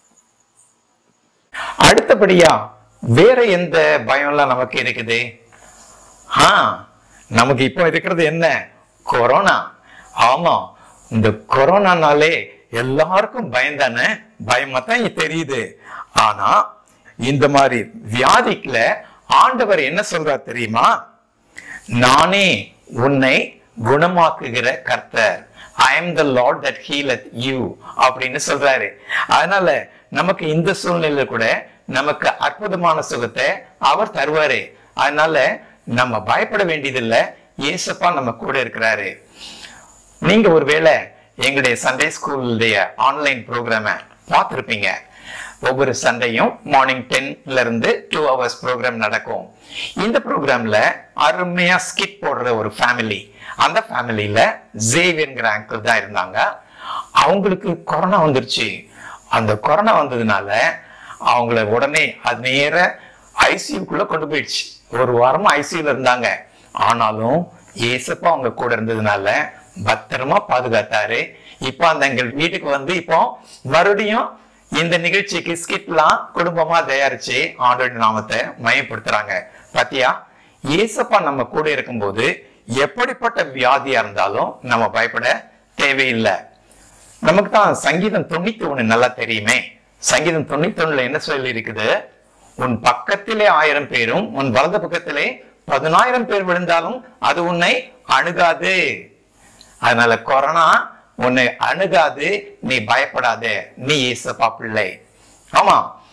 அடுத்தபடியா வேற எந்த பயம்லாம் நமக்கு இருக்குது ஆ நமக்கு இப்போ இருக்கிறது என்ன கொரோனா ஆமா இந்த கொரோனானாலே எல்லாருக்கும் பயந்தானே பயமா தான் தெரியுது ஆனா இந்த மாதிரி வியாதிக்குல ஆண்டவர் என்ன சொல்றார் தெரியுமா நானே உன்னை குணமாக்குகிற கர்த்தர் I am the Lord that healeth you அப்படின்னு சொல்றாரு அதனால நமக்கு இந்த சூழ்நிலையில கூட நமக்கு அற்புதமான சுகத்தை அவர் தருவாரு அதனால நம்ம பயப்பட வேண்டியதில்லை ஏசப்பா நம்ம கூட இருக்கிறாரு நீங்க ஒருவேளை எங்களுடைய சண்டே ஸ்கூலுடைய ஆன்லைன் ப்ரோக்ராம பார்த்துருப்பீங்க ஒவ்வொரு சண்டையும் மார்னிங் டென்ல இருந்து டூ ஹவர்ஸ் ப்ரோக்ராம் நடக்கும் இந்த ப்ரோக்ராம்ல அருமையா ஸ்கிட் போடுற ஒரு ஃபேமிலி அந்த ஃபேமிலியில ஜேவியன்கிற அங்கிள் தான் இருந்தாங்க அவங்களுக்கு கொரோனா வந்துருச்சு அந்த கொரோனா வந்ததுனால அவங்கள உடனே அது நேர ஐசியூக்குள்ள கொண்டு போயிடுச்சு ஒரு வாரமா ஐசியூல இருந்தாங்க ஆனாலும் ஏசப்பா அவங்க கூட இருந்ததுனால பத்திரமா பாதுகாத்தாரு இப்போ அந்த எங்கள் வீட்டுக்கு வந்து இப்போ மறுபடியும் இந்த நிகழ்ச்சிக்கு ஸ்கிட்லாம் குடும்பமா தயாரிச்சு ஆண்டோட நாமத்தை மயப்படுத்துறாங்க பாத்தியா ஏசப்பா நம்ம கூட இருக்கும்போது எப்படிப்பட்ட வியாதியா இருந்தாலும் நம்ம பயப்பட தேவையில்லை நமக்கு தான் சங்கீதம் தொண்ணூத்தி ஒண்ணு நல்லா தெரியுமே சங்கீதம் தொண்ணூத்தி ஒண்ணுல என்ன சொல்லி இருக்குது உன் பக்கத்திலே ஆயிரம் பேரும் உன் வலது பக்கத்திலே பதினாயிரம் பேர் விழுந்தாலும் அது உன்னை அணுகாது அதனால கொரோனா உன்னை அணுகாது நீ பயப்படாதே நீ ஏசப்பா பிள்ளை ஆமா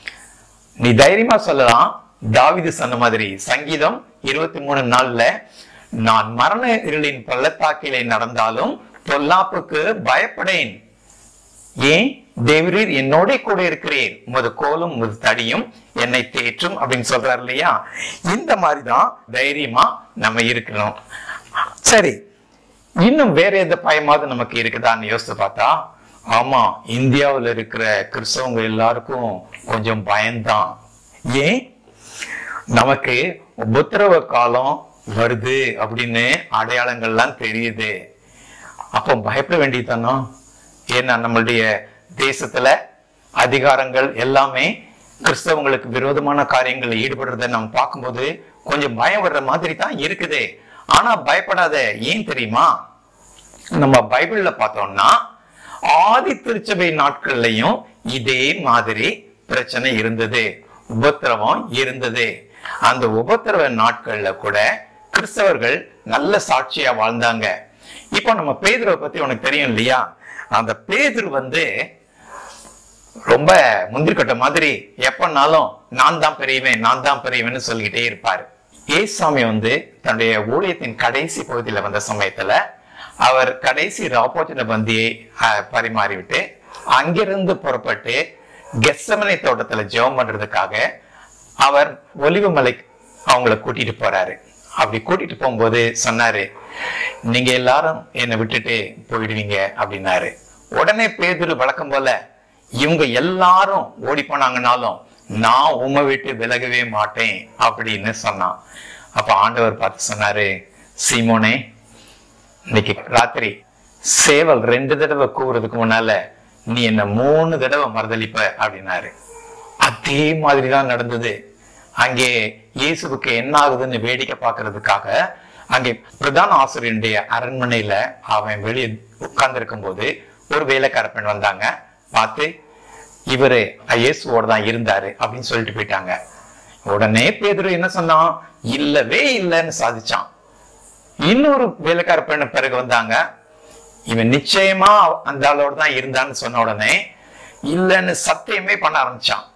நீ தைரியமா சொல்லலாம் தாவிது சொன்ன மாதிரி சங்கீதம் இருபத்தி மூணு நாள்ல நான் மரண இருளின் பள்ளத்தாக்கிலே நடந்தாலும் பொல்லாப்புக்கு பயப்படேன் ஏன் தேவரீர் என்னோட கூட இருக்கிறீர் உமது கோலும் உமது தடியும் என்னை தேற்றும் அப்படின்னு சொல்றாரு இல்லையா இந்த மாதிரிதான் தைரியமா நம்ம இருக்கணும் சரி இன்னும் வேற எந்த பயமாவது நமக்கு இருக்குதான்னு யோசித்து பார்த்தா ஆமா இந்தியாவில் இருக்கிற கிறிஸ்தவங்க எல்லாருக்கும் கொஞ்சம் பயம்தான் ஏன் நமக்கு உபத்திரவ காலம் வருது அப்படின்னு அடையாளங்கள்லாம் தெரியுது அப்போ பயப்பட வேண்டியதானோ ஏன்னா நம்மளுடைய தேசத்துல அதிகாரங்கள் எல்லாமே கிறிஸ்தவங்களுக்கு விரோதமான காரியங்களில் ஈடுபடுறத நம்ம பார்க்கும்போது கொஞ்சம் பயம் வர்ற மாதிரி தான் இருக்குது ஆனா பயப்படாத ஏன் தெரியுமா நம்ம பைபிள்ல பார்த்தோம்னா ஆதி திருச்சபை நாட்கள்லயும் இதே மாதிரி பிரச்சனை இருந்தது உபத்திரவம் இருந்தது அந்த உபத்திரவ நாட்கள்ல கூட கிறிஸ்தவர்கள் நல்ல சாட்சியா வாழ்ந்தாங்க இப்போ நம்ம பேதுருவை பத்தி உனக்கு தெரியும் இல்லையா அந்த பேதுரு வந்து ரொம்ப முந்திரிக்கட்ட மாதிரி எப்பனாலும் நான் தான் பெரியவன் நான் தான் பெரியவன்னு சொல்லிக்கிட்டே இருப்பாரு ஏசாமி வந்து தன்னுடைய ஊழியத்தின் கடைசி பகுதியில வந்த சமயத்துல அவர் கடைசி ராப்போச்சன பந்தியை அஹ், பரிமாறிவிட்டு அங்கிருந்து புறப்பட்டு கெஸ்ஸமனை தோட்டத்துல ஜெபம் பண்றதுக்காக அவர் ஒலிவு மலை அவங்கள கூட்டிட்டு போறாரு அப்படி கூட்டிட்டு போகும்போது சொன்னாரு நீங்க எல்லாரும் என்னை விட்டுட்டு போயிடுவீங்க அப்படின்னாரு உடனே பேதுரு வழக்கம் போல இவங்க எல்லாரும் ஓடி போனாங்கனாலும் நான் உமை விட்டு விலகவே மாட்டேன் அப்படின்னு சொன்னான் அப்ப ஆண்டவர் பார்த்து சொன்னாரு சீமோனே இன்னைக்கு ராத்திரி சேவல் ரெண்டு தடவை கூவுறதுக்கு முன்னால நீ என்ன மூணு தடவை மறுதளிப்ப அப்படின்னாரு அதே மாதிரிதான் நடந்தது அங்கே இயேசுவுக்கு என்ன ஆகுதுன்னு வேடிக்கை பார்க்கிறதுக்காக அங்கே பிரதான ஆசிரியருடைய அரண்மனையில அவன் வெளியே உட்கார்ந்து போது ஒரு வேலைக்கார பெண் வந்தாங்க பார்த்து இவரு இயேசுவோட தான் இருந்தாரு அப்படின்னு சொல்லிட்டு போயிட்டாங்க உடனே பேதுரு என்ன சொன்னான் இல்லவே இல்லைன்னு சாதிச்சான் இன்னொரு வேலைக்கார பெண்ணு பிறகு வந்தாங்க இவன் நிச்சயமா அந்த ஆளோட தான் இருந்தான்னு சொன்ன உடனே இல்லைன்னு சத்தியமே பண்ண ஆரம்பிச்சான்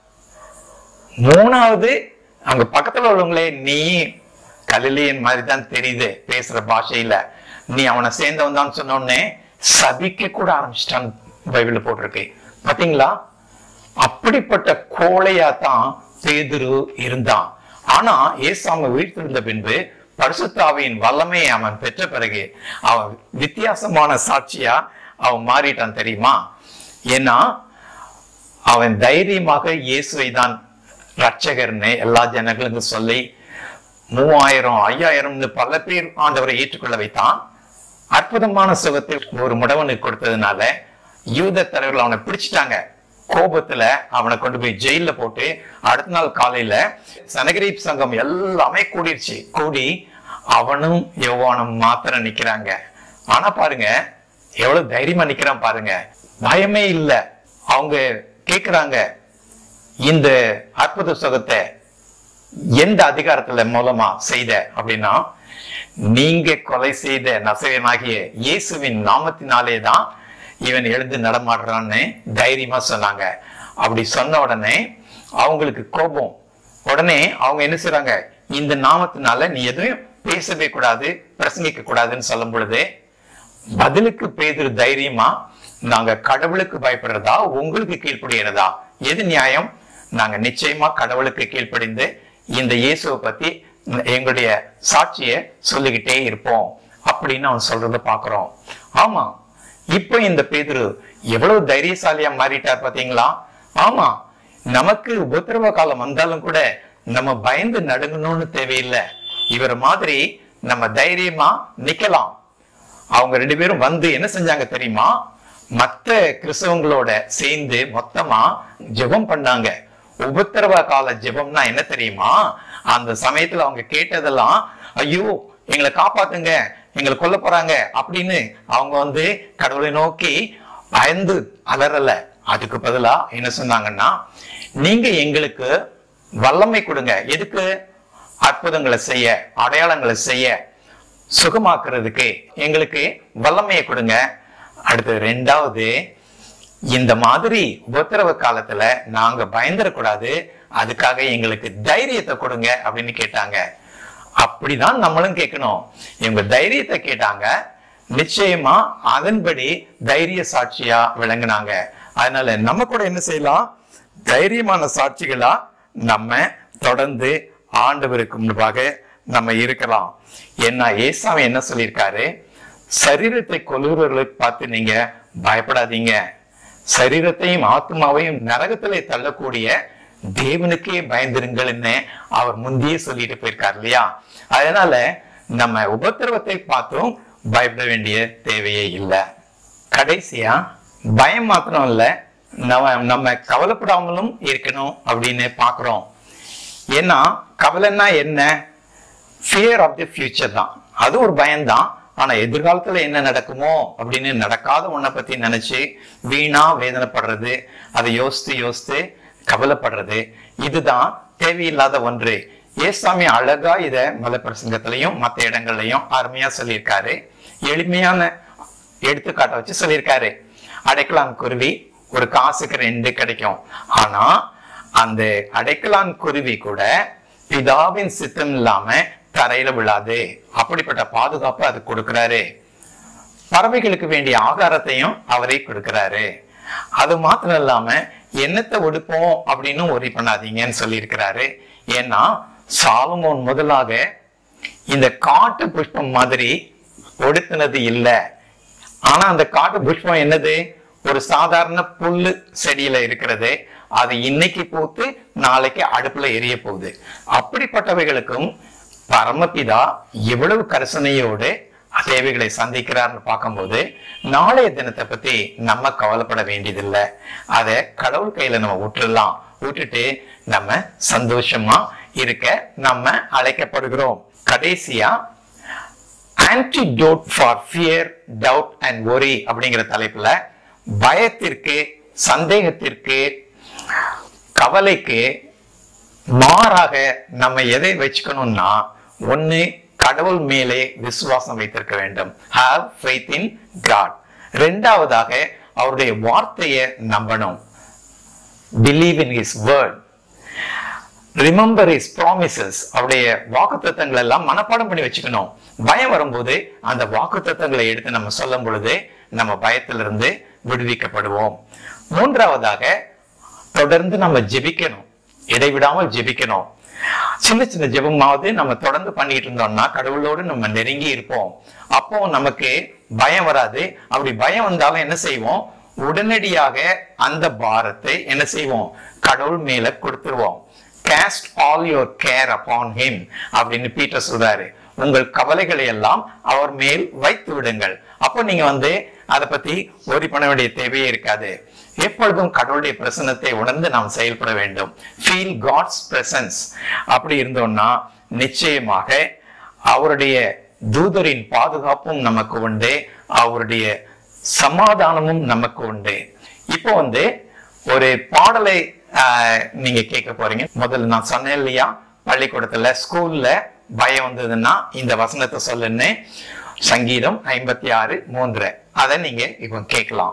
மூணாவது அங்க பக்கத்துல உள்ளவங்களே நீ கலிலியன் மாதிரி தான் தெரியுது பேசுற பாஷையில நீ அவனை சேர்ந்தவன் தான் சொன்ன உடனே சபிக்க கூட ஆரம்பிச்சிட்டான் பைபிள்ல போட்டிருக்கு பாத்தீங்களா அப்படிப்பட்ட கோழையா தான் பேதுரு இருந்தான் ஆனா ஏசாம உயிர்த்திருந்த பின்பு பரிசுத்தாவியின் வல்லமையை அவன் பெற்ற பிறகு அவன் வித்தியாசமான சாட்சியா அவன் மாறிட்டான் தெரியுமா ஏன்னா அவன் தைரியமாக இயேசுவை தான் ரட்சகர்னு எல்லா ஜனங்களுக்கும் சொல்லி மூவாயிரம் ஐயாயிரம்னு பல பேர் ஆண்டவரை ஏற்றுக்கொள்ள வைத்தான் அற்புதமான சுகத்தை ஒரு முடவனுக்கு கொடுத்ததுனால யூத தலைவர்கள் அவனை பிடிச்சிட்டாங்க கோபத்துல அவனை கொண்டு போய் ஜெயில போட்டு அடுத்த நாள் காலையில சனகிரீப் சங்கம் எல்லாமே கூடிருச்சு கூடி அவனும் யௌவானும் மாத்திரம் நிக்கிறாங்க ஆனா பாருங்க எவ்வளவு தைரியமா நிக்கிறான் பாருங்க பயமே இல்ல அவங்க கேக்குறாங்க இந்த அற்புத சுகத்தை எந்த அதிகாரத்துல மூலமா செய்த அப்படின்னா நீங்க கொலை செய்த நசரனாகிய இயேசுவின் நாமத்தினாலே தான் இவன் எழுந்து நடமாடுறான்னு தைரியமா சொன்னாங்க அப்படி சொன்ன உடனே அவங்களுக்கு கோபம் உடனே அவங்க என்ன செய்றாங்க இந்த நாமத்தினால நீ எதுவும் பேசவே கூடாது பிரசங்கிக்க கூடாதுன்னு சொல்லும் பொழுது பதிலுக்கு பேதுரு தைரியமா நாங்க கடவுளுக்கு பயப்படுறதா உங்களுக்கு கீழ்ப்படுகிறதா எது நியாயம் நாங்க நிச்சயமா கடவுளுக்கு கீழ்ப்படிந்து இந்த இயேசுவை பத்தி எங்களுடைய சாட்சிய சொல்லிக்கிட்டே இருப்போம் அப்படின்னு அவன் சொல்றத பாக்குறோம் ஆமா இப்ப இந்த பேதுரு எவ்வளவு தைரியசாலியா மாறிட்டார் பாத்தீங்களா ஆமா நமக்கு உபத்திரவ காலம் வந்தாலும் கூட நம்ம பயந்து நடுங்கணும்னு தேவையில்லை இவர் மாதிரி நம்ம தைரியமா நிக்கலாம் அவங்க ரெண்டு பேரும் வந்து என்ன செஞ்சாங்க தெரியுமா மத்த கிறிஸ்தவங்களோட சேர்ந்து மொத்தமா ஜெபம் பண்ணாங்க உபத்திரவ கால ஜெபம்னா என்ன தெரியுமா அந்த சமயத்துல அவங்க கேட்டதெல்லாம் ஐயோ எங்களை காப்பாத்துங்க எங்களை கொல்ல போறாங்க அப்படின்னு அவங்க வந்து கடவுளை நோக்கி பயந்து அலறல அதுக்கு பதிலா என்ன சொன்னாங்கன்னா நீங்க எங்களுக்கு வல்லமை கொடுங்க எதுக்கு அற்புதங்களை செய்ய அடையாளங்களை செய்ய சுகமாக்குறதுக்கு எங்களுக்கு வல்லமையை கொடுங்க அடுத்து ரெண்டாவது இந்த மாதிரி உபத்திரவ காலத்துல நாங்க பயந்துடக்கூடாது அதுக்காக எங்களுக்கு தைரியத்தை கொடுங்க அப்படின்னு கேட்டாங்க அப்படிதான் நம்மளும் கேட்கணும் இவங்க தைரியத்தை கேட்டாங்க நிச்சயமா அதன்படி தைரிய சாட்சியா விளங்குனாங்க அதனால நம்ம கூட என்ன செய்யலாம் தைரியமான சாட்சிகளா நம்ம தொடர்ந்து ஆண்டவருக்கு முன்பாக நம்ம இருக்கலாம் என்ன ஏசாமி என்ன சொல்லியிருக்காரு சரீரத்தை கொல்லுறவர்களை பார்த்து நீங்க பயப்படாதீங்க சரீரத்தையும் ஆத்மாவையும் நரகத்திலே தள்ளக்கூடிய தேவனுக்கே பயந்திருங்கள்னு அவர் முந்தையே சொல்லிட்டு போயிருக்கார் இல்லையா அதனால நம்ம உபத்திரவத்தை பார்த்தும் பயப்பட வேண்டிய தேவையே இல்லை கடைசியா பயம் மாத்திரம் இல்ல நம்ம நம்ம கவலைப்படாமலும் இருக்கணும் அப்படின்னு பாக்குறோம் ஏன்னா கவலைன்னா என்ன ஃபியர் ஆஃப் தி ஃபியூச்சர் தான் அது ஒரு பயம்தான் ஆனா எதிர்காலத்துல என்ன நடக்குமோ அப்படின்னு நடக்காத ஒன்றை பத்தி நினைச்சு வீணா வேதனைப்படுறது அதை யோசித்து யோசித்து கவலைப்படுறது இதுதான் தேவையில்லாத ஒன்று ஏசாமி அழகா இத மத பிரசங்கத்திலையும் மற்ற இடங்கள்லயும் அருமையா சொல்லியிருக்காரு எளிமையான எடுத்துக்காட்ட வச்சு சொல்லியிருக்காரு அடைக்கலான் குருவி ஒரு காசுக்கு ரெண்டு கிடைக்கும் ஆனா அந்த அடைக்கலான் குருவி கூட பிதாவின் சித்தம் இல்லாம தரையில விழாது அப்படிப்பட்ட பாதுகாப்பு அது கொடுக்கிறாரு பறவைகளுக்கு வேண்டிய ஆகாரத்தையும் அவரே கொடுக்கிறாரு அது மாத்திரம் இல்லாம என்னத்தை ஒடுப்போம் அப்படின்னு ஒரி பண்ணாதீங்கன்னு சொல்லியிருக்கிறாரு ஏன்னா சாலமோன் முதலாக இந்த காட்டு புஷ்பம் மாதிரி ஒடுத்தினது இல்லை ஆனா அந்த காட்டு புஷ்பம் என்னது ஒரு சாதாரண புல்லு செடியில இருக்கிறது அது இன்னைக்கு பூத்து நாளைக்கு அடுப்புல எரிய போகுது அப்படிப்பட்டவைகளுக்கும் பரமபிதா எவ்வளவு கரிசனையோடு தேவைகளை சந்திக்கிறார்னு பார்க்கும்போது நாளைய தினத்தை பத்தி நம்ம கவலைப்பட வேண்டியதில்லை அதை கடவுள் கையில நம்ம விட்டுறலாம் விட்டுட்டு நம்ம சந்தோஷமா இருக்க நம்ம அழைக்கப்படுகிறோம் கடைசியா antidote for fear doubt and worry அப்படிங்கிற தலைப்புல பயத்திற்கு சந்தேகத்திற்கு கவலைக்கு மாறாக நம்ம எதை வச்சுக்கணும்னா ஒண்ணு கடவுள் மேலே விசுவாசம் வைத்திருக்க வேண்டும் ஹாவ் ஃபெய்த் இன் காட் ரெண்டாவதாக அவருடைய வார்த்தையை நம்பணும் believe in his word remember is promises அவருடைய வாக்குத்தத்தங்கள் எல்லாம் மனப்பாடம் பண்ணி வச்சுக்கணும் பயம் வரும்போது அந்த வாக்குத்தத்தங்களை எடுத்து நம்ம சொல்லும் பொழுது நம்ம பயத்திலிருந்து விடுவிக்கப்படுவோம் மூன்றாவதாக தொடர்ந்து நம்ம ஜெபிக்கணும் இடைவிடாமல் ஜெபிக்கணும் சின்ன சின்ன ஜெபமாவது நம்ம தொடர்ந்து பண்ணிட்டு இருந்தோம்னா கடவுளோடு நம்ம நெருங்கி இருப்போம் அப்போ நமக்கு பயம் வராது அப்படி பயம் வந்தாலும் என்ன செய்வோம் உடனடியாக அந்த பாரத்தை என்ன செய்வோம் கடவுள் மேல கொடுத்துருவோம் cast all your care upon him அப்படின்னு பீட்டர் சொல்றாரு உங்கள் கவலைகளை எல்லாம் அவர் மேல் வைத்து விடுங்கள் அப்போ நீங்க வந்து அதை பத்தி ஒரி பண்ண வேண்டிய தேவையே இருக்காது எப்பொழுதும் கடவுளுடைய பிரசன்னத்தை உணர்ந்து நாம் செயல்பட வேண்டும் ஃபீல் காட்ஸ் பிரசன்ஸ் அப்படி இருந்தோம்னா நிச்சயமாக அவருடைய தூதரின் பாதுகாப்பும் நமக்கு உண்டு அவருடைய சமாதானமும் நமக்கு உண்டு இப்போ வந்து ஒரு பாடலை ஆஹ், நீங்க கேட்க போறீங்க முதல்ல நான் சொன்னேன் இல்லையா பள்ளிக்கூடத்துல ஸ்கூல்ல பயம் வந்ததுன்னா இந்த வசனத்தை சொல்லுன்னு சங்கீதம் ஐம்பத்தி ஆறு மூன்று அதை நீங்க இப்போ கேட்கலாம்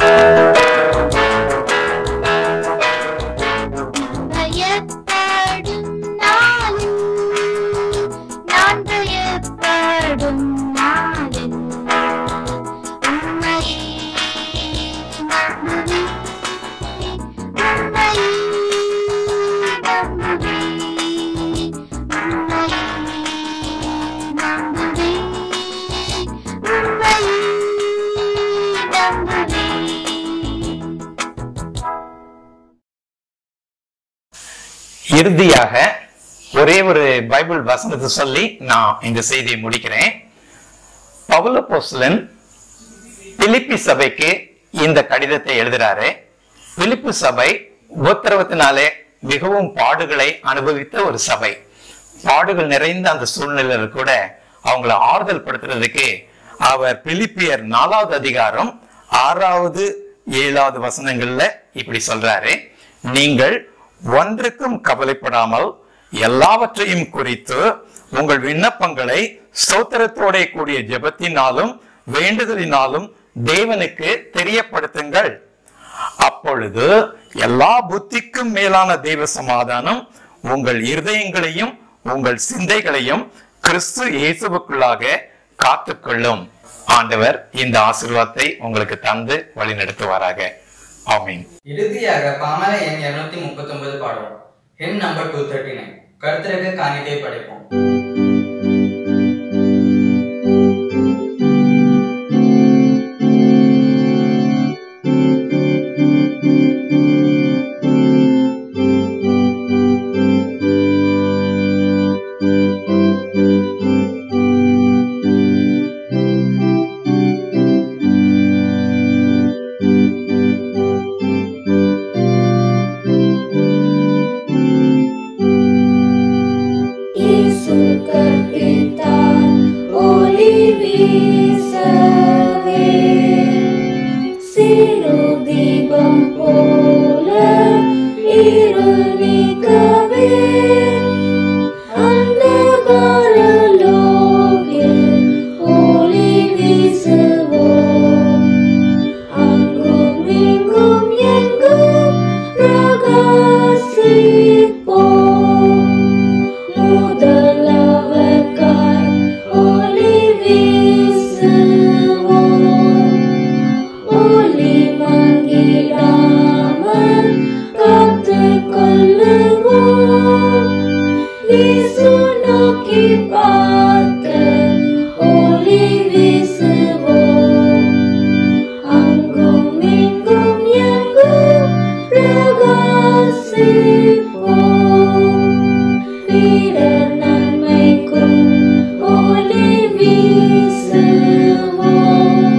பயப்படும் நாளில் நான் பயப்படும் நாளில் உம்மையே நம்புவேன் உம்மையே நம்புவேன் உம்மையே நம்புவேன் உம்மையே நம்புவேன் இறுதியாக ஒரே ஒரு பைபிள் வசனத்தை சொல்லி நான் இந்த செய்தியை முடிக்கிறேன் பவுல போஸ்லன் பிலிப்பி சபைக்கு இந்த கடிதத்தை எழுதுறாரு பிலிப்பு சபை உபத்திரவத்தினாலே மிகவும் பாடுகளை அனுபவித்த ஒரு சபை பாடுகள் நிறைந்த அந்த சூழ்நிலையில கூட அவங்கள ஆறுதல் படுத்துறதுக்கு அவர் பிலிப்பியர் நாலாவது அதிகாரம் ஆறாவது ஏழாவது வசனங்கள்ல இப்படி சொல்றாரு நீங்கள் ஒன்றுக்கும் கவலைப்படாமல் எல்லாவற்றையும் குறித்து உங்கள் விண்ணப்பங்களை ஸ்தோத்திரத்தோட கூடிய ஜெபத்தினாலும் வேண்டுதலினாலும் தேவனுக்கு தெரியப்படுத்துங்கள் அப்பொழுது எல்லா புத்திக்கும் மேலான தெய்வ சமாதானம் உங்கள் இருதயங்களையும் உங்கள் சிந்தைகளையும் கிறிஸ்து இயேசுவுக்குள்ளாக காத்துக்கொள்ளும் ஆண்டவர் இந்த ஆசீர்வாதத்தை உங்களுக்கு தந்து வழி நடத்துவாராக ஆமீன் இறுதியாக பாமர எண் இருநூத்தி முப்பத்தி ஒன்பது பாடுவோம் hymn number two thirty nine கருத்தருக்கு காணிக்கை படைப்போம் Yesu katakan oleh வீசவே சிறுதி போல இருள் நீக்கவே அந்தகார லோகில் ஒளி வீசுவோம் அங்கும் இங்கும் எங்கும் பிரகாசிப்போம் முதலவர்காய் ஒளி வீசுவோம் ஒளி மங்கிடாமல் காத்துக் கொள்ளுவோம் இயேசு நோக்கி பார்த்து ஒளி வீசுவோம் அங்கும் இங்கும் எங்கும் பிரகாசிப்போம் பிறர் நன்மைக்கும் ஒளி வீசுவோம்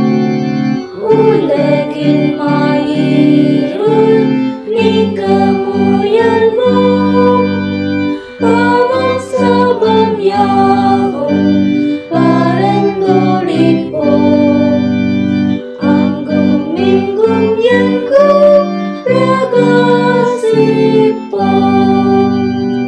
உலகின் மாயிருள் நீக்க முயல்வோம் பாவம் சாபம் யாவும் பறந்தோடிப்போம் அங்கும் இங்கும் எங்கும் பிரகாசிப்போம்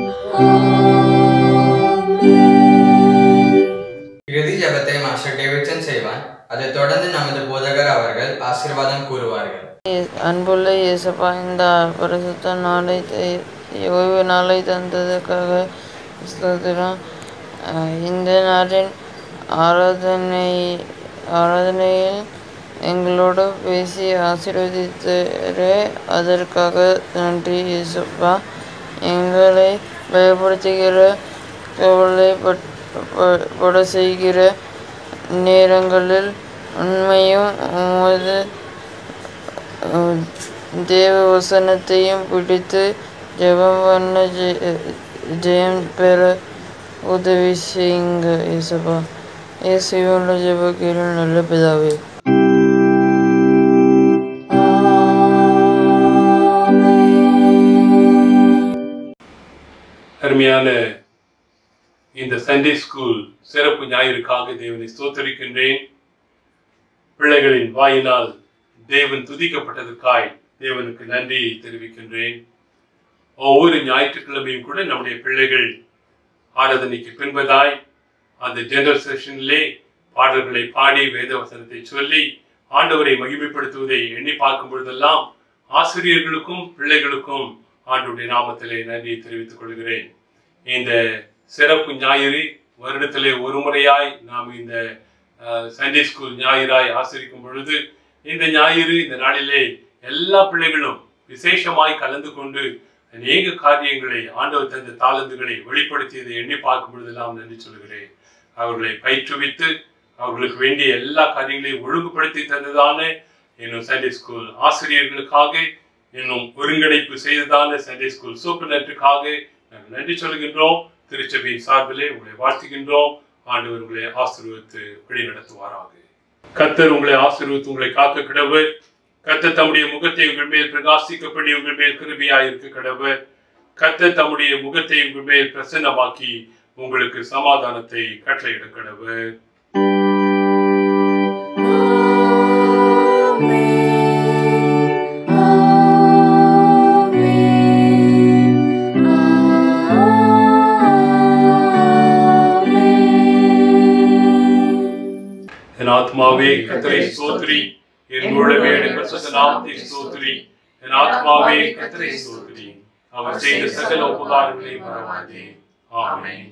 இறுதி ஜெபத்தை மாஸ்டர் டேவிட்சன் செய்வான் அதைத் தொடர்ந்து நமது போதகர் அவர்கள் ஆசீர்வாதம் கூறுவார்கள் அன்புள்ள இயேசப்பா இந்த பரிசுத்த நாளை தை- ஓய்வு நாளை தந்ததுக்காக ஸ்தோத்திரம் அஹ் இந்த நாளின் ஆராதனை ஆராதனையில் எங்களோடு பேசி ஆசீர்வதித்தரே அதற்காக நன்றி இயேசுப்பா எங்களை பயப்படுத்துகிற கவலைப்பட் ப- பட செய்கிற நேரங்களில் உண்மையும் உமது அஹ், தேவ வசனத்தையும் பிடித்து ஜெபம் பண்ண ஜெ- ஜெயம் பெற உதவி செய்யுங்க இயேசுப்பா இயேசுவோட ஜெப கேளு நல்ல பிதாவே அருமையான இந்த சண்டே ஸ்கூல் சிறப்பு ஞாயிறுக்காக தேவனை ஸ்தோத்தரிக்கின்றேன் பிள்ளைகளின் வாயினால் தேவன் துதிக்கப்பட்டதற்காய் தேவனுக்கு நன்றியை தெரிவிக்கின்றேன் ஒவ்வொரு ஞாயிற்றுக்கிழமையும் கூட நம்முடைய பிள்ளைகள் ஆராதனைக்கு பின்பதாய் அந்த ஜெனரல் செஷனிலே பாடல்களை பாடி வேத வசனத்தை சொல்லி ஆண்டவரை மகிமைப்படுத்துவதை எண்ணி பார்க்கும் பொழுதெல்லாம் ஆசிரியர்களுக்கும் பிள்ளைகளுக்கும் ஆண்டுடைய நாமத்திலே நன்றியை தெரிவித்துக் கொள்கிறேன் இந்த சிறப்பு ஞாயிறு வருடத்திலே ஒரு முறையாய் நாம் இந்த சண்டே ஸ்கூல் ஞாயிறாய் ஆசிரிக்கும் பொழுது இந்த ஞாயிறு இந்த நாளிலே எல்லா பிள்ளைகளும் விசேஷமாய் கலந்து கொண்டு அநேக காரியங்களை ஆண்டவர் தந்த தாளந்துகளை வெளிப்படுத்தியதை எண்ணி பார்க்கும் பொழுதெல்லாம் நன்றி சொல்கிறேன் அவர்களை பயிற்றுவித்து அவர்களுக்கு வேண்டிய எல்லா காரியங்களையும் ஒழுங்குபடுத்தி தந்ததான இன்னும் சண்டே ஸ்கூல் ஆசிரியர்களுக்காக இன்னும் ஒருங்கிணைப்பு செய்ததான சண்டே ஸ்கூல் சூப்பர்நெட்டுக்காக நாங்கள் நன்றி சொல்கின்றோம் திருச்சபையின் சார்பிலே உங்களை வாழ்த்துகின்றோம் ஆண்டவர் உங்களை ஆசீர்வதித்து வழி நடத்துவாராக கத்தர் உங்களை ஆசீர்வதித்து உங்களை காக்க கிடவர் கத்தர் தம்முடைய முகத்தை உங்கள் மேல் பிரகாசிக்கப்படி உங்கள் மேல் கிருபியாயிருக்க கிடவர் கத்தர் தம்முடைய முகத்தை உங்கள் மேல் பிரசன்னமாக்கி உங்களுக்கு சமாதானத்தை கட்டளையிட கிடவர் என் ஆத்மாவே கத்தரை ஸ்தோத்ரி என் முழவேடு பரிசுத்த நாமத்தை ஸ்தோத்ரி என் ஆத்மாவே கத்தரை ஸ்தோத்ரி அவர் செய்த சகல உபகாரங்களை மறவாதே ஆமென்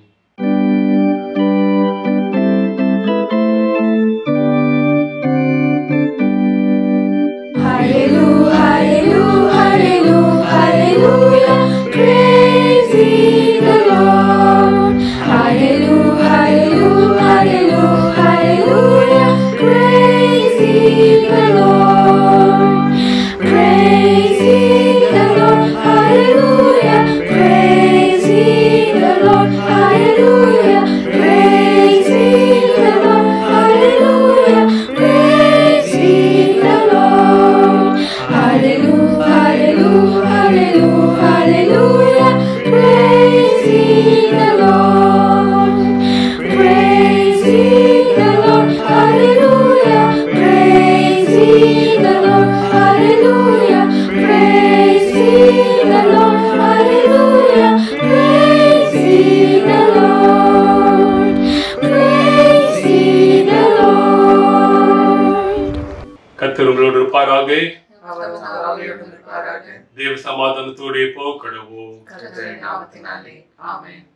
Hallelujah, hallelujah, hallelujah, hallelujah. Praise ye the Lord. Hallelujah, hallelujah, hallelujah, hallelujah. Praise ye the Lord. Praise ye the Lord. Hallelujah. Praise ye the Lord. Hallelujah. Praise ye the Lord. Hallelujah. Praise ye the Lord. Hallelujah, hallelujah, hallelujah, hallelujah. Praise ye the Lord. Praise ye the Lord. Hallelujah. Praise ye the Lord. Hallelujah. Praise ye the Lord. Hallelujah. Praise ye the Lord. Praise ye the Lord. கத்தர் உங்களோடு இருப்பாராக அவர் உங்கள் ஆவியோடும் இருப்பாராக தேவ சமாதானத்தோടെ போக்கடவோம் கர்த்தரின் நாமத்தினாலே ஆமென்